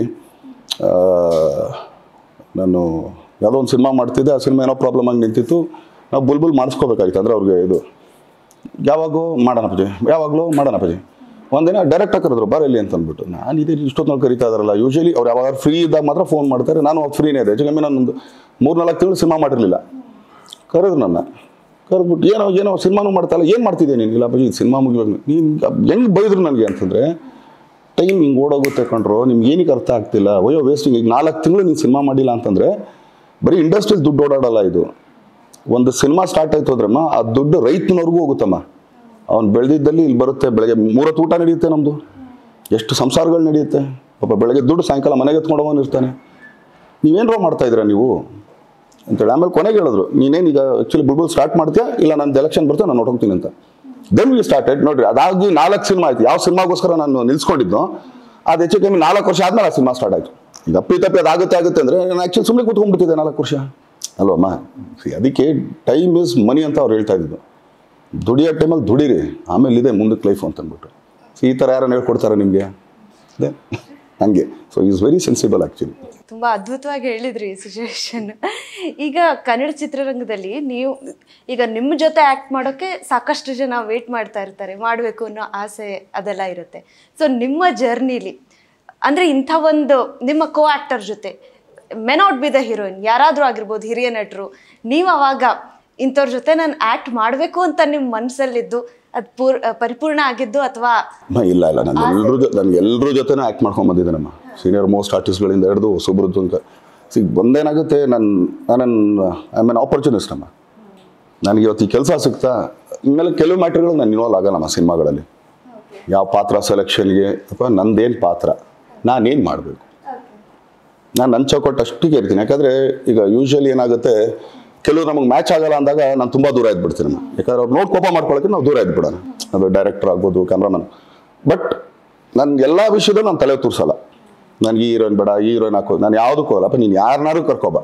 ನಾನು ಯಾವುದೋ ಒಂದು ಸಿನಿಮಾ ಮಾಡ್ತಿದ್ದೆ ಆ ಸಿನಿಮಾ ಏನೋ ಪ್ರಾಬ್ಲಮ್ ಆಗಿ ನಿಂತಿತ್ತು ನಾವು ಬುಲ್ಬುಲ್ ಮಾಡಿಸ್ಕೋಬೇಕಾಗಿತ್ತು ಅಂದರೆ ಅವ್ರಿಗೆ ಇದು ಯಾವಾಗೋ ಮಾಡೋಣ ಪೂಜೆ ಯಾವಾಗಲೂ ಮಾಡೋಣ ಪೂಜೆ ಒಂದಿನ ಡೈರೆಕ್ಟ್ ಕರೆದ್ರು ಬರಲಿ ಅಂತ ಅಂದ್ಬಿಟ್ಟು ನಾನು ಇದೇ ಇಷ್ಟೊತ್ತು ಕರಿತಾ ಇದಾರಲ್ಲ ಯೂಶಲಿ ಅವ್ರು ಯಾವಾಗ ಫ್ರೀ ಇದ್ದಾಗ ಮಾತ್ರ ಫೋನ್ ಮಾಡ್ತಾರೆ ನಾನು ಅವಾಗ ಫ್ರೀನೇ ಇದೆ ಹೆಚ್ಚು ಕಮ್ಮಿ ನಾನೊಂದು ಮೂರು ನಾಲ್ಕು ತಿಂಗಳು ಸಿನಿಮಾ ಮಾಡಿರಲಿಲ್ಲ ಕರೆದ್ರು ನನ್ನ ಕರೆದ್ಬಿಟ್ಟು ಏನೋ ಏನೋ ಸಿನಿಮಾನು ಮಾಡ್ತಾಯಿಲ್ಲ ಏನು ಮಾಡ್ತಿದ್ದೆ ನೀನು ಇಲ್ಲ ಅಪ್ಪಾಜಿ ಸಿನಿಮಾ ಮುಗಿವಾಗ ನೀನು ಹೆಂಗೆ ಬೈದ್ರು ನನಗೆ ಅಂತಂದರೆ ಟೈಮ್ ಹಿಂಗೆ ಓಡೋಗುತ್ತೆ ಕಂಡ್ರು ನಿಮ್ಗೆ ಏನಕ್ಕೆ ಅರ್ಥ ಆಗ್ತಿಲ್ಲ ಅಯ್ಯೋ ವೇಸ್ಟಿಂಗ್ ಈಗ ನಾಲ್ಕು ತಿಂಗಳು ನೀನು ಸಿನಿಮಾ ಮಾಡಿಲ್ಲ ಅಂತಂದರೆ ಬರೀ ಇಂಡಸ್ಟ್ರೀಸ್ ದುಡ್ಡು ಓಡಾಡಲ್ಲ ಇದು ಒಂದು ಸಿನಿಮಾ ಸ್ಟಾರ್ಟ್ ಆಯ್ತು ಅಂದ್ರಮ್ಮ ಆ ದುಡ್ಡು ರೈತನವ್ರಿಗೂ ಹೋಗುತ್ತಮ್ಮ ಅವ್ನು ಬೆಳೆದಿದ್ದಲ್ಲಿ ಇಲ್ಲಿ ಬರುತ್ತೆ ಬೆಳಗ್ಗೆ ಮೂರತ್ತು ಊಟ ನಡೆಯುತ್ತೆ ನಮ್ಮದು ಎಷ್ಟು ಸಂಸಾರಗಳು ನಡೆಯುತ್ತೆ ಪಾಪ ಬೆಳಗ್ಗೆ ದುಡ್ಡು ಸಾಯಂಕಾಲ ಮನೆಗೆ ಎತ್ಕೊಂಡು ಇರ್ತಾನೆ ನೀವೇನೋ ಮಾಡ್ತಾ ಇದ್ದೀರಾ ನೀವು ಅಂತೇಳಿ ಆಮೇಲೆ ಕೊನೆಗೆ ಹೇಳಿದ್ರು ನೀನೇನು ಈಗ ಆ್ಯಕ್ಚುಲಿ ಬುಲ್ಬುಲ್ ಸ್ಟಾರ್ಟ್ ಮಾಡ್ತೀಯಾ ಇಲ್ಲ ನಂದು ಎಲೆಕ್ಷನ್ ಬರ್ತೇವೆ ನಾನು ನೋಡ್ತೀನಿ ಅಂತ ದೆನ್ ವಿ ಸ್ಟಾರ್ಟೆಡ್ ನೋಡ್ರಿ ಅದಾಗಿ ನಾಲ್ಕು ಸಿನಿಮಾ ಆಯ್ತು ಯಾವ ಸಿನಿಮಾಗೋಸ್ಕರ ನಾನು ನಿಲ್ಸ್ಕೊಂಡಿದ್ದು ಅದು ಹೆಚ್ಚು ಕಮ್ಮಿ ನಾಲ್ಕು ವರ್ಷ ಆದ್ಮೇಲೆ ಆ ಸಿನಿಮಾ ಸ್ಟಾರ್ಟ್ ಆಯ್ತು ಈಗ ಅಪ್ಪಿ ತಪ್ಪಿ ಅದಾಗುತ್ತೆ ಆಗುತ್ತೆ ಅಂದರೆ ನಾನು ಆ್ಯಕ್ಚುಲಿ ಸುಮ್ಮನೆ ಕೂತ್ಕೊಂಡ್ಬಿಟ್ಟಿದ್ದೆ ನಾಲ್ಕು ವರ್ಷ ಅಲ್ವಮ್ಮ See, ಅದಕ್ಕೆ ಟೈಮ್ ಇಸ್ ಮನಿ ಅಂತ ಅವ್ರು ಹೇಳ್ತಾ ಇದ್ದಿದ್ದು ದುಡಿಯೋ ಟೈಮಲ್ಲಿ ದುಡೀರಿ ಆಮೇಲೆ ಇದೆ ಮುಂದಕ್ಕೆ ಲೈಫ್ ಅಂತ ಅಂದ್ಬಿಟ್ಟು So, ಈ ಥರ ಯಾರನ್ನ ಹೇಳ್ಕೊಡ್ತಾರೆ ನಿಮಗೆ ಅದೇ ಹಂಗೆ so is very sensible actually ತುಂಬಾ ಅದ್ಭುತವಾಗಿ ಹೇಳಿದ್ರಿ ಸಿಚುವೇಶನ್ ಈಗ ಕನ್ನಡ ಚಿತ್ರರಂಗದಲ್ಲಿ ನೀವು ಈಗ ನಿಮ್ಮ ಜೊತೆ ಆಕ್ಟ್ ಮಾಡೋಕೆ ಸಾಕಷ್ಟು ಜನ ವೇಟ್ ಮಾಡ್ತಾ ಇರ್ತಾರೆ ಮಾಡಬೇಕು ಅನ್ನೋ ಆಸೆ ಅದೆಲ್ಲ ಇರುತ್ತೆ ಸೊ ನಿಮ್ಮ ಜರ್ನಿಲಿ ಅಂದ್ರೆ ಇಂಥ ಒಂದು ನಿಮ್ಮ ಕೋ ಆಕ್ಟರ್ ಜೊತೆ may not be the heroine ಯಾರಾದರೂ ಆಗಿರ್ಬೋದು ಹಿರಿಯ ನಟರು ನೀವು ಅವಾಗ ಇಂಥವ್ರ ಜೊತೆ ನಾನು ಆಕ್ಟ್ ಮಾಡಬೇಕು ಅಂತ ನಿಮ್ಮ ಮನಸ್ಸಲ್ಲಿದ್ದು ಅದು ಪೂರ್ ಪರಿಪೂರ್ಣ ಆಗಿದ್ದು ಅಥವಾ ಅಮ್ಮ ಇಲ್ಲ ಇಲ್ಲ ನಾನು ಎಲ್ಲರೂ ಜೊ ನನಗೆ ಎಲ್ಲರೂ ಜೊತೆನೂ ಆ್ಯಕ್ಟ್ ಮಾಡ್ಕೊಂಡು ಬಂದಿದ್ದೇನಮ್ಮ ಸೀನಿಯರ್ ಮೋಸ್ಟ್ ಆರ್ಟಿಸ್ಟ್ಗಳಿಂದ ಹಿಡಿದು ಹೊಸಬ್ರು ತನಕ ಸಿ ಒಂದೇನಾಗುತ್ತೆ ನನ್ನ ನಾನು ಐ ಆಮ್ ಎನ್ ಆಪರ್ಚುನಿಸ್ಟ್ ಅಮ್ಮ ನನಗೆ ಇವತ್ತು ಈ ಕೆಲಸ ಸಿಗ್ತಾ ಇನ್ಮೇಲೆ ಕೆಲವು ಮ್ಯಾಟ್ರ್ಗಳು ನಾನು ಇನ್ವಾಲ್ವ್ ಆಗಲ್ಲಮ್ಮ ಸಿನಿಮಾಗಳಲ್ಲಿ ಯಾವ ಪಾತ್ರ ಸೆಲೆಕ್ಷನ್ಗೆ ಅಥವಾ ನಂದೇನು ಪಾತ್ರ ನಾನೇನು ಮಾಡಬೇಕು ನಾನು ನನ್ನ ಚೌಕಟ್ಟು ಅಷ್ಟಿಗೆ ಇರ್ತೀನಿ ಯಾಕಂದರೆ ಈಗ ಯೂಶ್ವಲಿ ಏನಾಗುತ್ತೆ ಕೆಲವು ನಮಗೆ ಮ್ಯಾಚ್ ಆಗಲ್ಲ ಅಂದಾಗ ನಾನು ತುಂಬ ದೂರ ಇದ್ಬಿಡ್ತೀನಿ ನಾನು ಯಾಕಂದ್ರೆ ಅವ್ರು ನೋಡಿ ಕೋಪ ಮಾಡ್ಕೊಳ್ಳೋಕೆ ನಾವು ದೂರ ಇದ್ಬಿಡೋಣ ಅದು ಡೈರೆಕ್ಟರ್ ಆಗ್ಬೋದು ಕ್ಯಾಮ್ರಾಮನ್ ಬಟ್ ನನ್ಗೆ ಎಲ್ಲ ವಿಷಯದಲ್ಲೂ ನಾನು ತಲೆ ತೂರ್ಸಲ್ಲ ನನಗೆ ಈ ಹೀರೋಯಿನ್ ಬೇಡ ಈ ಹೀರೋಯಿನ್ ಹಾಕೋದು ನಾನು ಯಾವುದಕ್ಕೂ ಹೋಗಲ್ಲ ನೀನು ಯಾರನ್ನಾರು ಕರ್ಕೊಬ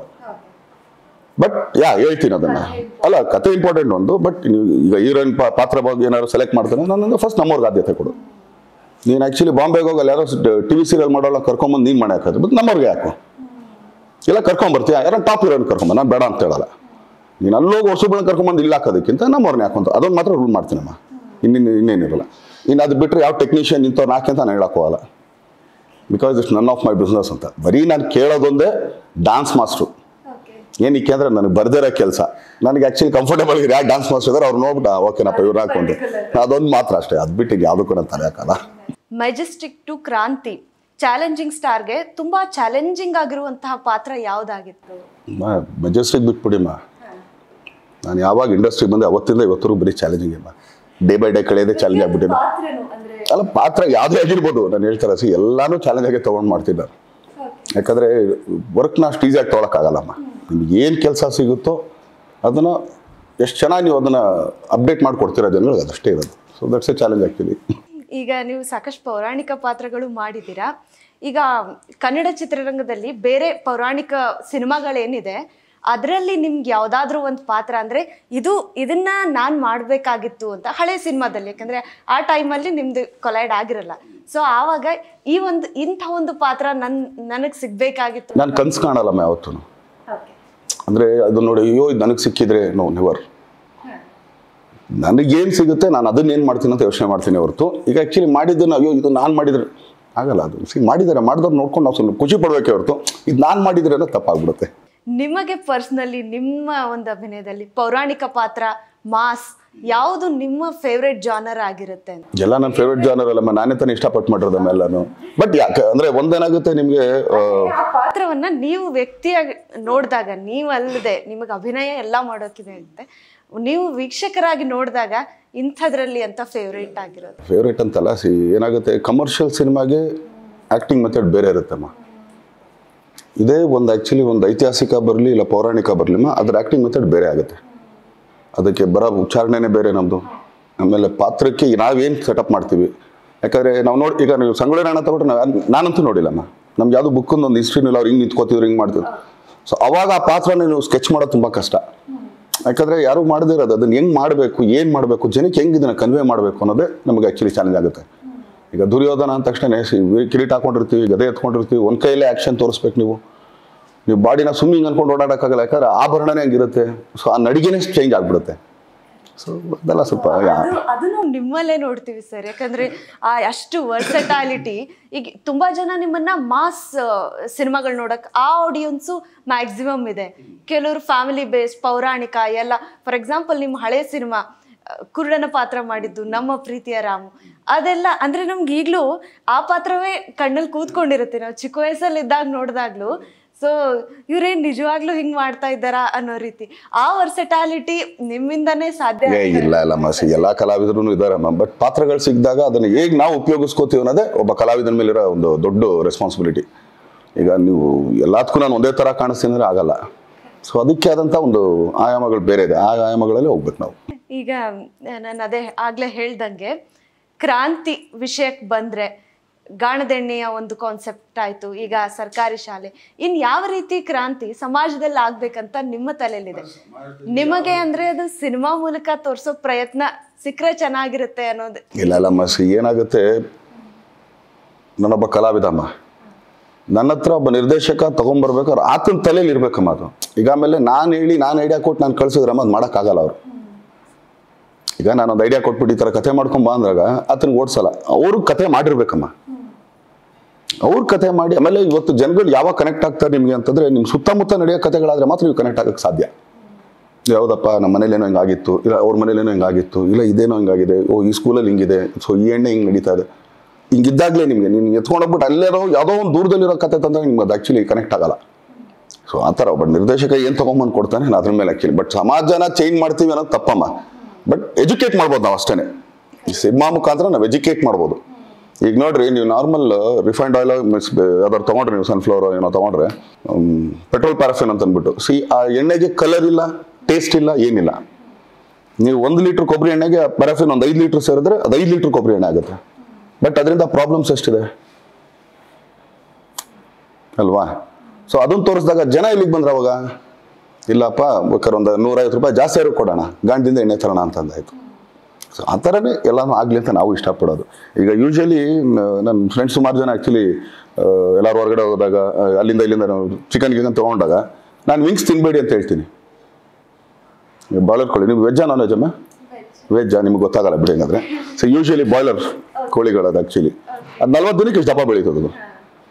ಬಟ್ ಯಾ ಹೇಳ್ತೀನಿ ಅದನ್ನ ಅಲ್ಲ ಕತೆ ಇಂಪಾರ್ಟೆಂಟ್ ಒಂದು ಬಟ್ ಈಗ ಹೀರೋಯಿನ್ ಪಾತ್ರ ಬಗ್ಗೆ ಏನಾದ್ರು ಸೆಲೆಕ್ಟ್ ಮಾಡ್ತಾನೆ ನಾನು ಫಸ್ಟ್ ನಮ್ಮವ್ರಿಗೆ ಆದ್ಯತೆ ಕೊಡು ನೀನು ಆ್ಯಕ್ಚುಲಿ ಬಾಂಬೆಗೆ ಹೋಗಲ್ಲ ಯಾರೋ ಟಿ ವಿ ಸೀರಿಯಲ್ ಮಾಡೋಲ್ಲ ಕರ್ಕೊಂಬಂದು ನೀನು ಮಾಡಿ ಹಾಕೋದು ಬಟ್ ನಮ್ಮವ್ರಿಗೆ ಯಾಕೋ ಇಲ್ಲ ಕರ್ಕೊಂಬರ್ತೀಯ ಯಾರೋ ಟಾಪ್ ಹೀರೋನ್ ಕರ್ಕೊಂಬ ನಾನು ಬೇಡ ಅಂತ ಹೇಳಲ್ಲ ನೀನು ಅಲ್ಲೋಗಿ ಹೊಸಬಳನ್ನ ಕರ್ಕೊಂಬಂದು ಇಲ್ಲ ಹಾಕೋದಕ್ಕಿಂತ ನಮ್ಮವ್ರನ್ನ ಯಾಕೊಂತ ಅದೊಂದು ಮಾತ್ರ ರೂಲ್ ಮಾಡ್ತೀನಮ್ಮ ಇನ್ನೇನು ಇನ್ನೇನಿರಲ್ಲ ಇನ್ನು ಅದು ಬಿಟ್ಟರೆ ಯಾವ ಟೆಕ್ನಿಷಿಯನ್ ಇಂಥವ್ರನ್ನ ಹಾಕಿ ಅಂತ ನಾನು ಹೇಳಕ್ ಹೋಗಲ್ಲ because it's none of my business ಅಂತ ಬರೀ ನಾನು ಕೇಳೋದೊಂದೇ ಡಾನ್ಸ್ ಮಾಸ್ಟ್ರು ಏನಕ್ಕೆ ಅಂದರೆ ನನಗೆ ಬರ್ದಿರೋ ಕೆಲಸ ನನಗೆ ಆ್ಯಕ್ಚುಲಿ ಕಂಫರ್ಟಬಲ್ ಯಾರು ಡಾನ್ಸ್ ಮಾಸ್ಟರ್ ಇದ್ದಾರೆ ಅವ್ರು ನೋಡ್ಬಿಟ್ಟು ಓಕೆನಪ್ಪ ಇವ್ರು ಹಾಕೊಂಡು ಅದೊಂದು ಮಾತ್ರ ಅಷ್ಟೇ ಅದು ಬಿಟ್ಟು ಯಾವುದಕ್ಕೂ ನಾನು ತಲೆ ಹಾಕಲ್ಲ ಮೆಜೆಸ್ಟಿಕ್ ಟು ಕ್ರಾಂತಿ ಚಾಲೆಂಜಿಂಗ್ ಸ್ಟಾರ್ಗೆ ತುಂಬಾ ಚಾಲೆಂಜಿಂಗ್ ಆಗಿರುವಂತಹ ಪಾತ್ರ ಯಾವ್ದಾಗಿತ್ತು ಮೆಜೆಸ್ಟಿಕ್ ಬಿಟ್ಬಿಡಿಮ್ಮ ನಾನು ಯಾವಾಗ ಇಂಡಸ್ಟ್ರಿಗೆ ಬಂದೆ ಅವತ್ತಿಂದ ಇವತ್ತರೆಗೂ ಬರೀ ಚಾಲೆಂಜಿಂಗ್ ಅಮ್ಮ ಡೇ ಬೈ ಡೇ ಕಳೆಯೋದೇ ಚಾಲೆಂಜ್ ಆಗ್ಬಿಟ್ಟಿದೆ ಅಲ್ಲ ಪಾತ್ರ ಯಾವುದೇ ಆಗಿರ್ಬೋದು ನಾನು ಹೇಳ್ತಾರೆ ಸಿ ಎಲ್ಲಾನು ಚಾಲೆಂಜ್ ಆಗಿ ತೊಗೊಂಡು ಮಾಡ್ತೀನಿ ನಾನು ಯಾಕಂದರೆ ವರ್ಕ್ನ ಅಷ್ಟು ಈಸಿಯಾಗಿ ತೊಗೊಳಕ್ಕಾಗಲ್ಲಮ್ಮ ನಿಮ್ಗೆ ಏನು ಕೆಲಸ ಸಿಗುತ್ತೋ ಅದನ್ನು ಎಷ್ಟು ಚೆನ್ನಾಗಿ ನೀವು ಅದನ್ನು ಅಪ್ಡೇಟ್ ಮಾಡಿಕೊಡ್ತೀರ ಜನಗಳಿಗೆ ಅದಷ್ಟೇ ಇರೋದು so that's a challenge actually ಈಗ ನೀವು ಸಾಕಷ್ಟು ಪೌರಾಣಿಕ ಪಾತ್ರಗಳು ಮಾಡಿದ್ದೀರಾ ಈಗ ಕನ್ನಡ ಚಿತ್ರರಂಗದಲ್ಲಿ ಬೇರೆ ಪೌರಾಣಿಕ ಸಿನಿಮಾಗಳೇನಿದೆ ಅದರಲ್ಲಿ ನಿಮ್ಗೆ ಯಾವುದಾದ್ರೂ ಒಂದು ಪಾತ್ರ ಅಂದರೆ ಇದು ಇದನ್ನ ನಾನು ಮಾಡಬೇಕಾಗಿತ್ತು ಅಂತ ಹಳೆ ಸಿನಿಮಾದಲ್ಲಿ ಯಾಕಂದರೆ ಆ ಟೈಮಲ್ಲಿ ನಿಮ್ದು ಕೊಲೈಡ್ ಆಗಿರಲ್ಲ ಸೊ ಆವಾಗ ಈ ಒಂದು ಇಂಥ ಒಂದು ಪಾತ್ರ ನನ್ ನನಗೆ ಸಿಗ್ಬೇಕಾಗಿತ್ತು ನಾನು ಕನ್ಸು ಕಾಣಲ್ಲಮ್ಮ ಯಾವತ್ತೂ ಅಂದರೆ ಅದು ನೋಡಿ ಅಯ್ಯೋ ಇದು ನನಗೆ ಸಿಕ್ಕಿದ್ರೆ ನೋ ನೆವರ್ ನನಗೇನು ಸಿಗುತ್ತೆ ನಾನು ಅದನ್ನ ಏನು ಮಾಡ್ತೀನಿ ಅಂತ ಯೋಚನೆ ಮಾಡ್ತೀನಿ ಹೊರತು ಈಗ ಆ್ಯಕ್ಚುಲಿ ಮಾಡಿದ್ದನ್ನು ಅಯ್ಯೋ ಇದು ನಾನು ಮಾಡಿದ್ರೆ ಆಗಲ್ಲ ಅದು ಸಿ ಮಾಡಿದ್ದಾರೆ ಮಾಡಿದವ್ರು ನೋಡ್ಕೊಂಡು ನಾವು ಸ್ವಲ್ಪ ಖುಷಿ ಪಡಬೇಕೆ ಹೊರತು ಇದು ನಾನು ಮಾಡಿದ್ರೆ ಅನ್ನೋದು ತಪ್ಪಾಗ್ಬಿಡುತ್ತೆ ನಿಮಗೆ ಪರ್ಸ್ನಲಿ ನಿಮ್ಮ ಒಂದು ಅಭಿನಯದಲ್ಲಿ ಪೌರಾಣಿಕ ಪಾತ್ರ ಮಾಸ್ ಯಾವುದು ನಿಮ್ಮ ಫೇವ್ರೆಟ್ ಜಾನರ್ ಆಗಿರುತ್ತೆ ಅಂತ ಎಲ್ಲ ನನ್ನ ಫೇವ್ರೆಟ್ ಜಾನರ್ ಅಲ್ಲಮ್ಮ ನಾನೇ ತಾನೇ ಇಷ್ಟಪಟ್ಟು ಮಾಡಿರೋದಮ್ಮ ಎಲ್ಲಾನು ಬಟ್ ಯಾಕೆ ಅಂದರೆ ಒಂದೇನಾಗುತ್ತೆ ನಿಮಗೆ ಆ ಪಾತ್ರವನ್ನ ನೀವು ವ್ಯಕ್ತಿಯಾಗಿ ನೋಡಿದಾಗ ನೀವು ಅಲ್ಲದೆ ನಿಮಗೆ ಅಭಿನಯ ಎಲ್ಲ ಮಾಡೋಕ್ಕಿದೆ ಅಂತೆ ನೀವು ವೀಕ್ಷಕರಾಗಿ ನೋಡಿದಾಗ ಇಂಥದ್ರಲ್ಲಿ ಅಂತ ಫೇವ್ರೇಟ್ ಆಗಿರೋದು ಫೇವ್ರೇಟ್ ಅಂತಲ್ಲ ಸಿ ಏನಾಗುತ್ತೆ ಕಮರ್ಷಿಯಲ್ ಸಿನಿಮಾಗೆ ಆ್ಯಕ್ಟಿಂಗ್ ಮೆಥಡ್ ಬೇರೆ ಇರುತ್ತಮ್ಮ ಇದೇ ಒಂದು ಆ್ಯಕ್ಚುಲಿ ಒಂದು ಐತಿಹಾಸಿಕ ಬರಲಿ ಇಲ್ಲ ಪೌರಾಣಿಕ ಬರಲಿಮ್ಮ ಅದ್ರ ಆ್ಯಕ್ಟಿಂಗ್ ಮೆಥಡ್ ಬೇರೆ ಆಗುತ್ತೆ ಅದಕ್ಕೆ ಬರೋ ಉಚ್ಚಾರಣೆನೇ ಬೇರೆ ನಮ್ಮದು ಆಮೇಲೆ ಪಾತ್ರಕ್ಕೆ ನಾವೇನು ಸೆಟಪ್ ಮಾಡ್ತೀವಿ ಯಾಕಂದರೆ ನಾವು ನೋಡಿ ಈಗ ನೀವು ಸಂಗೊಳ್ಳಿ ರಾಣ ತಗೊಂಡ್ರೆ ನಾವು ನಾನಂತೂ ನೋಡಿಲ್ಲಮ್ಮ ನಮ್ಗೆ ಯಾವುದು ಬುಕ್ಕೊಂದು ಒಂದು ಹಿಸ್ಟ್ರಿನೂ ಇಲ್ಲ ಅವ್ರು ಹಿಂಗೆ ನಿಂತ್ಕೋತಿದ್ರು ಹಿಂಗೆ ಮಾಡ್ತಿದ್ರು ಸೊ ಅವಾಗ ಆ ಪಾತ್ರನ ನೀವು ಸ್ಕೆಚ್ ಮಾಡೋದು ತುಂಬ ಕಷ್ಟ ಯಾಕಂದರೆ ಯಾರು ಮಾಡದೇ ಇರೋದು ಅದನ್ನು ಹೆಂಗೆ ಮಾಡಬೇಕು ಏನು ಮಾಡಬೇಕು ಜನಕ್ಕೆ ಹೆಂಗೆ ಇದನ್ನು ಕನ್ವೆ ಮಾಡಬೇಕು ಅನ್ನೋದೇ ನಮಗೆ ಆ್ಯಕ್ಚುಲಿ ಚಾಲೆಂಜ್ ಆಗುತ್ತೆ ಈಗ ದುರ್ಯೋಧನ ಅಂದ ತಕ್ಷಣ ಕಿರೀಟ ಹಾಕೊಂಡಿರ್ತೀವಿ ಗದೆ ಎತ್ಕೊಂಡಿರ್ತೀವಿ ಒಂದು ಕೈಯಲ್ಲೇ ಆ್ಯಕ್ಷನ್ ತೋರಿಸ್ಬೇಕು ನೀವು ನೀವು ಬಾಡಿನ ಸ್ವಿಮ್ಮಿಂಗ್ ಅನ್ಕೊಂಡು ಓಡಾಡೋಕ್ಕಾಗಲ್ಲ ಯಾಕಂದ್ರೆ ಆಭರಣನೇ ಹಂಗಿರುತ್ತೆ ಸೊ ಆ ನಡಿಗೆನೇ ಚೇಂಜ್ ಆಗಿಬಿಡುತ್ತೆ ಸೊ ಅದೆಲ್ಲ ಸ್ವಲ್ಪ ಯಾ- ಅದು ಅದು ನಾವು ನಿಮ್ಮಲ್ಲೇ ನೋಡ್ತೀವಿ ಸರ್ ಯಾಕಂದ್ರೆ ಆ ಅಷ್ಟು ವರ್ಸಟಾಲಿಟಿ ಈಗ ತುಂಬಾ ಜನ ನಿಮ್ಮನ್ನ ಮಾಸ್ ಸಿನಿಮಾಗಳು ನೋಡಕ್ ಆ ಆಡಿಯನ್ಸು ಮ್ಯಾಕ್ಸಿಮಮ್ ಇದೆ ಕೆಲವರು ಫ್ಯಾಮಿಲಿ ಬೇಸ್ ಪೌರಾಣಿಕ ಎಲ್ಲ ಫಾರ್ ಎಕ್ಸಾಂಪಲ್ ನಿಮ್ಮ ಹಳೆ ಸಿನಿಮಾ ಕುರುಡನ ಪಾತ್ರ ಮಾಡಿದ್ದು ನಮ್ಮ ಪ್ರೀತಿಯ ರಾಮು ಅದೆಲ್ಲ ಅಂದ್ರೆ ನಮ್ಗೆ ಈಗಲೂ ಆ ಪಾತ್ರವೇ ಕಣ್ಣಲ್ಲಿ ಕೂತ್ಕೊಂಡಿರುತ್ತೆ ನಾವು ಚಿಕ್ಕ ವಯಸ್ಸಲ್ಲಿ ಇದ್ದಾಗ ನೋಡಿದಾಗ್ಲೂ ಸೊ ಇವ್ರೇನ್ ನಿಜವಾಗ್ಲೂ ಹಿಂಗ್ ಮಾಡ್ತಾ ಇದ್ದಾರಾ ಅನ್ನೋ ರೀತಿ ಆ ವರ್ಸಟಾಲಿಟಿ ನಿಮ್ಮಿಂದನೇ ಸಾಧ್ಯ ಏ ಇಲ್ಲ ಇಲ್ಲ ಮಸಿ ಎಲ್ಲ ಕಲಾವಿದರು ಇದಾರಮ್ಮ ಬಟ್ ಪಾತ್ರಗಳು ಸಿಕ್ಕಿದಾಗ ಅದನ್ನು ಹೇಗೆ ನಾವು ಉಪಯೋಗಿಸ್ಕೋತೀವಿ ಅನ್ನೋದೇ ಒಬ್ಬ ಕಲಾವಿದನ ಮೇಲಿರೋ ಒಂದು ದೊಡ್ಡ ರೆಸ್ಪಾನ್ಸಿಬಿಲಿಟಿ ಈಗ ನೀವು ಎಲ್ಲದಕ್ಕೂ ನಾನು ಒಂದೇ ಥರ ಕಾಣಿಸ್ತೀನಿ ಅಂದರೆ ಆಗಲ್ಲ ಸೊ ಅದಕ್ಕೆ ಆದಂಥ ಒಂದು ಆಯಾಮಗಳು ಬೇರೆ ಇದೆ ಆ ಆಯಾಮಗಳಲ್ಲಿ ಹೋಗ್ಬೇಕು ನಾವು ಈಗ ನಾನು ಅದೇ ಆಗ್ಲೇ ಹೇಳ್ದಂಗೆ ಕ್ರಾಂತಿ ವಿಷಯಕ್ಕೆ ಬಂದ್ರೆ ಗಾಣದೆಣ್ಣೆಯ ಒಂದು ಕಾನ್ಸೆಪ್ಟ್ ಆಯ್ತು ಈಗ ಸರ್ಕಾರಿ ಶಾಲೆ ಇನ್ ಯಾವ ರೀತಿ ಕ್ರಾಂತಿ ಸಮಾಜದಲ್ಲಿ ಆಗ್ಬೇಕಂತ ನಿಮ್ಮ ತಲೆಯಲ್ಲಿದೆ ನಿಮಗೆ ಅಂದ್ರೆ ಅದು ಸಿನಿಮಾ ಮೂಲಕ ತೋರಿಸೋ ಪ್ರಯತ್ನ ಸಿಕ್ಕರೆ ಚೆನ್ನಾಗಿರುತ್ತೆ ಅನ್ನೋದು ಇಲ್ಲ ಇಲ್ಲ ಮಸಿ ಏನಾಗುತ್ತೆ ನಾನೊಬ್ಬ ಕಲಾವಿದಮ್ಮ ನನ್ನ ಹತ್ರ ಒಬ್ಬ ನಿರ್ದೇಶಕ ತೊಗೊಂಬರ್ಬೇಕಾದ್ರೆ ಆತನ ತಲೆಯಲ್ಲಿ ಇರ್ಬೇಕಮ್ಮ ಅದು ಈಗ ಆಮೇಲೆ ನಾನು ಹೇಳಿ ನಾನು ಐಡಿಯಾ ಕೊಟ್ಟು ನಾನು ಕಳ್ಸಿದ್ರಮ್ಮ ಅದು ಮಾಡೋಕ್ಕಾಗಲ್ಲ ಅವರು ಈಗ ನಾನೊಂದು ಐಡಿಯಾ ಕೊಟ್ಬಿಟ್ಟು ಈ ಥರ ಕತೆ ಮಾಡ್ಕೊಂಡ್ ಬಾ ಅಂದಾಗ ಆತನಿಗೆ ಓಡಿಸಲ್ಲ ಅವರು ಕತೆ ಮಾಡಿರ್ಬೇಕಮ್ಮ ಅವ್ರ ಕತೆ ಮಾಡಿ ಆಮೇಲೆ ಇವತ್ತು ಜನಗಳು ಯಾವಾಗ ಕನೆಕ್ಟ್ ಆಗ್ತಾರೆ ನಿಮಗೆ ಅಂತಂದ್ರೆ ನಿಮ್ಮ ಸುತ್ತಮುತ್ತ ನಡೆಯೋ ಕತೆಗಳಾದ್ರೆ ಮಾತ್ರ ನೀವು ಕನೆಕ್ಟ್ ಆಗಕ್ಕೆ ಸಾಧ್ಯ ಯಾವುದಪ್ಪ ನಮ್ಮ ಮನೇಲೇನೋ ಹಿಂಗಾಗಿತ್ತು ಇಲ್ಲ ಅವ್ರ ಮನೇಲೇನೋ ಹಿಂಗಾಗಿತ್ತು ಇಲ್ಲ ಇದೇನೋ ಹಿಂಗಾಗಿದೆ ಓ ಈ ಸ್ಕೂಲಲ್ಲಿ ಹಿಂಗಿದೆ ಸೊ ಈ ಎಣ್ಣೆ ಹಿಂಗೆ ನಡೀತಾ ಇದೆ ಹಿಂಗಿದ್ದಾಗಲೇ ನಿಮಗೆ ನೀನು ಎತ್ಕೊಂಡೋಗ್ಬಿಟ್ಟು ಅಲ್ಲೇರೋ ಯಾವುದೋ ಒಂದು ದೂರದಲ್ಲಿರೋ ಕತೆ ತಂದಾಗ ನಿಮ್ಗೆ ಅದು ಆ್ಯಕ್ಚುಲಿ ಕನೆಕ್ಟ್ ಆಗಲ್ಲ ಸೊ ಆ ಥರ ಒಬ್ಬ ನಿರ್ದೇಶಕ ಏನು ತೊಗೊಂಬಂದು ಕೊಡ್ತಾನೆ ನಾನು ಅದ್ರ ಮೇಲೆ ಆ್ಯಕ್ಚುಲಿ ಬಟ್ ಸಮಾಜನ ಚೇಂಜ್ ಮಾಡ್ತೀವಿ ಅನ್ನೋದು ತಪ್ಪಮ್ಮ ಬಟ್ ಎಜುಕೇಟ್ ಮಾಡ್ಬೋದು ನಾವು ಅಷ್ಟೇ ಈ ಸಿನಿಮಾ ಮುಖಾಂತರ ನಾವು ಎಜುಕೇಟ್ ಮಾಡ್ಬೋದು ಈಗ ನೋಡ್ರಿ ನೀವು ನಾರ್ಮಲ್ ರಿಫೈನ್ಡ್ ಆಯಿಲ್ ಮಿಸ್ ಯಾವ್ದಾದ್ರು ತೊಗೊಂಡ್ರಿ ನೀವು ಸನ್ಫ್ಲವರ್ ಏನೋ ತೊಗೊಂಡ್ರೆ ಪೆಟ್ರೋಲ್ ಪ್ಯಾರಫಿನ್ ಅಂತ ಅಂದ್ಬಿಟ್ಟು ಸಿ ಆ ಎಣ್ಣೆಗೆ ಕಲರ್ ಇಲ್ಲ ಟೇಸ್ಟ್ ಇಲ್ಲ ಏನಿಲ್ಲ ನೀವು ಒಂದು ಲೀಟ್ರ್ ಕೊಬ್ಬರಿ ಎಣ್ಣೆಗೆ ಪ್ಯಾರಫಿನ್ ಒಂದು ಐದು ಲೀಟ್ರ್ ಸೇರಿದ್ರೆ ಅದು ಐದು ಲೀಟ್ರ್ ಕೊಬ್ಬರಿ ಎಣ್ಣೆ ಆಗುತ್ತೆ ಬಟ್ ಅದರಿಂದ ಪ್ರಾಬ್ಲಮ್ಸ್ ಎಷ್ಟಿದೆ ಅಲ್ವಾ ಸೊ ಅದನ್ನು ತೋರಿಸಿದಾಗ ಜನ ಇಲ್ಲಿಗೆ ಬಂದ್ರೆ ಅವಾಗ ಇಲ್ಲಪ್ಪ ಬೇಕಾದ್ರೆ ಒಂದು ನೂರೈವತ್ತು ರೂಪಾಯಿ ಜಾಸ್ತಿ ಆದ್ರೂ ಕೊಡೋಣ ಗಾಂಡಿಂದ ಎಣ್ಣೆ ತರೋಣ ಅಂತಂದಾಯ್ತು ಸೊ ಆ ಥರನೇ ಎಲ್ಲನೂ ಆಗಲಿ ಅಂತ ನಾವು ಇಷ್ಟಪಡೋದು ಈಗ ಯೂಶಲಿ ನನ್ನ ಫ್ರೆಂಡ್ಸ್ ಸುಮಾರು ಜನ ಆ್ಯಕ್ಚುಲಿ ಎಲ್ಲರೂ ಹೊರಗಡೆ ಹೋದಾಗ ಆ, ಅಲ್ಲಿಂದ ಇಲ್ಲಿಂದ ನಾವು ಚಿಕನ್ ಗಿಕನ್ ತೊಗೊಂಡಾಗ ನಾನು ವಿಂಗ್ಸ್ ತಿನ್ಬೇಡಿ ಅಂತ ಹೇಳ್ತೀನಿ ನೀವು ಬಾಯ್ಲರ್ ಕೋಳಿ ನೀವು ವೆಜ್ಜಾ ನಾನ್ ವೆಜ್ಜಮ್ಮ ವೆಜ್ಜಾ ನಿಮ್ಗೆ ಗೊತ್ತಾಗಲ್ಲ ಬಿಡಿ ಹಂಗಾದ್ರೆ ಸೊ ಯೂಶಲಿ ಬಾಯ್ಲರ್ ಕೋಳಿಗಳದು ಆ್ಯಕ್ಚುಲಿ ಅದು ನಲ್ವತ್ತು ದಿನಕ್ಕೆ ಇಷ್ಟು ದಪ್ಪ ಬೆಳೀತದೆ ಅದು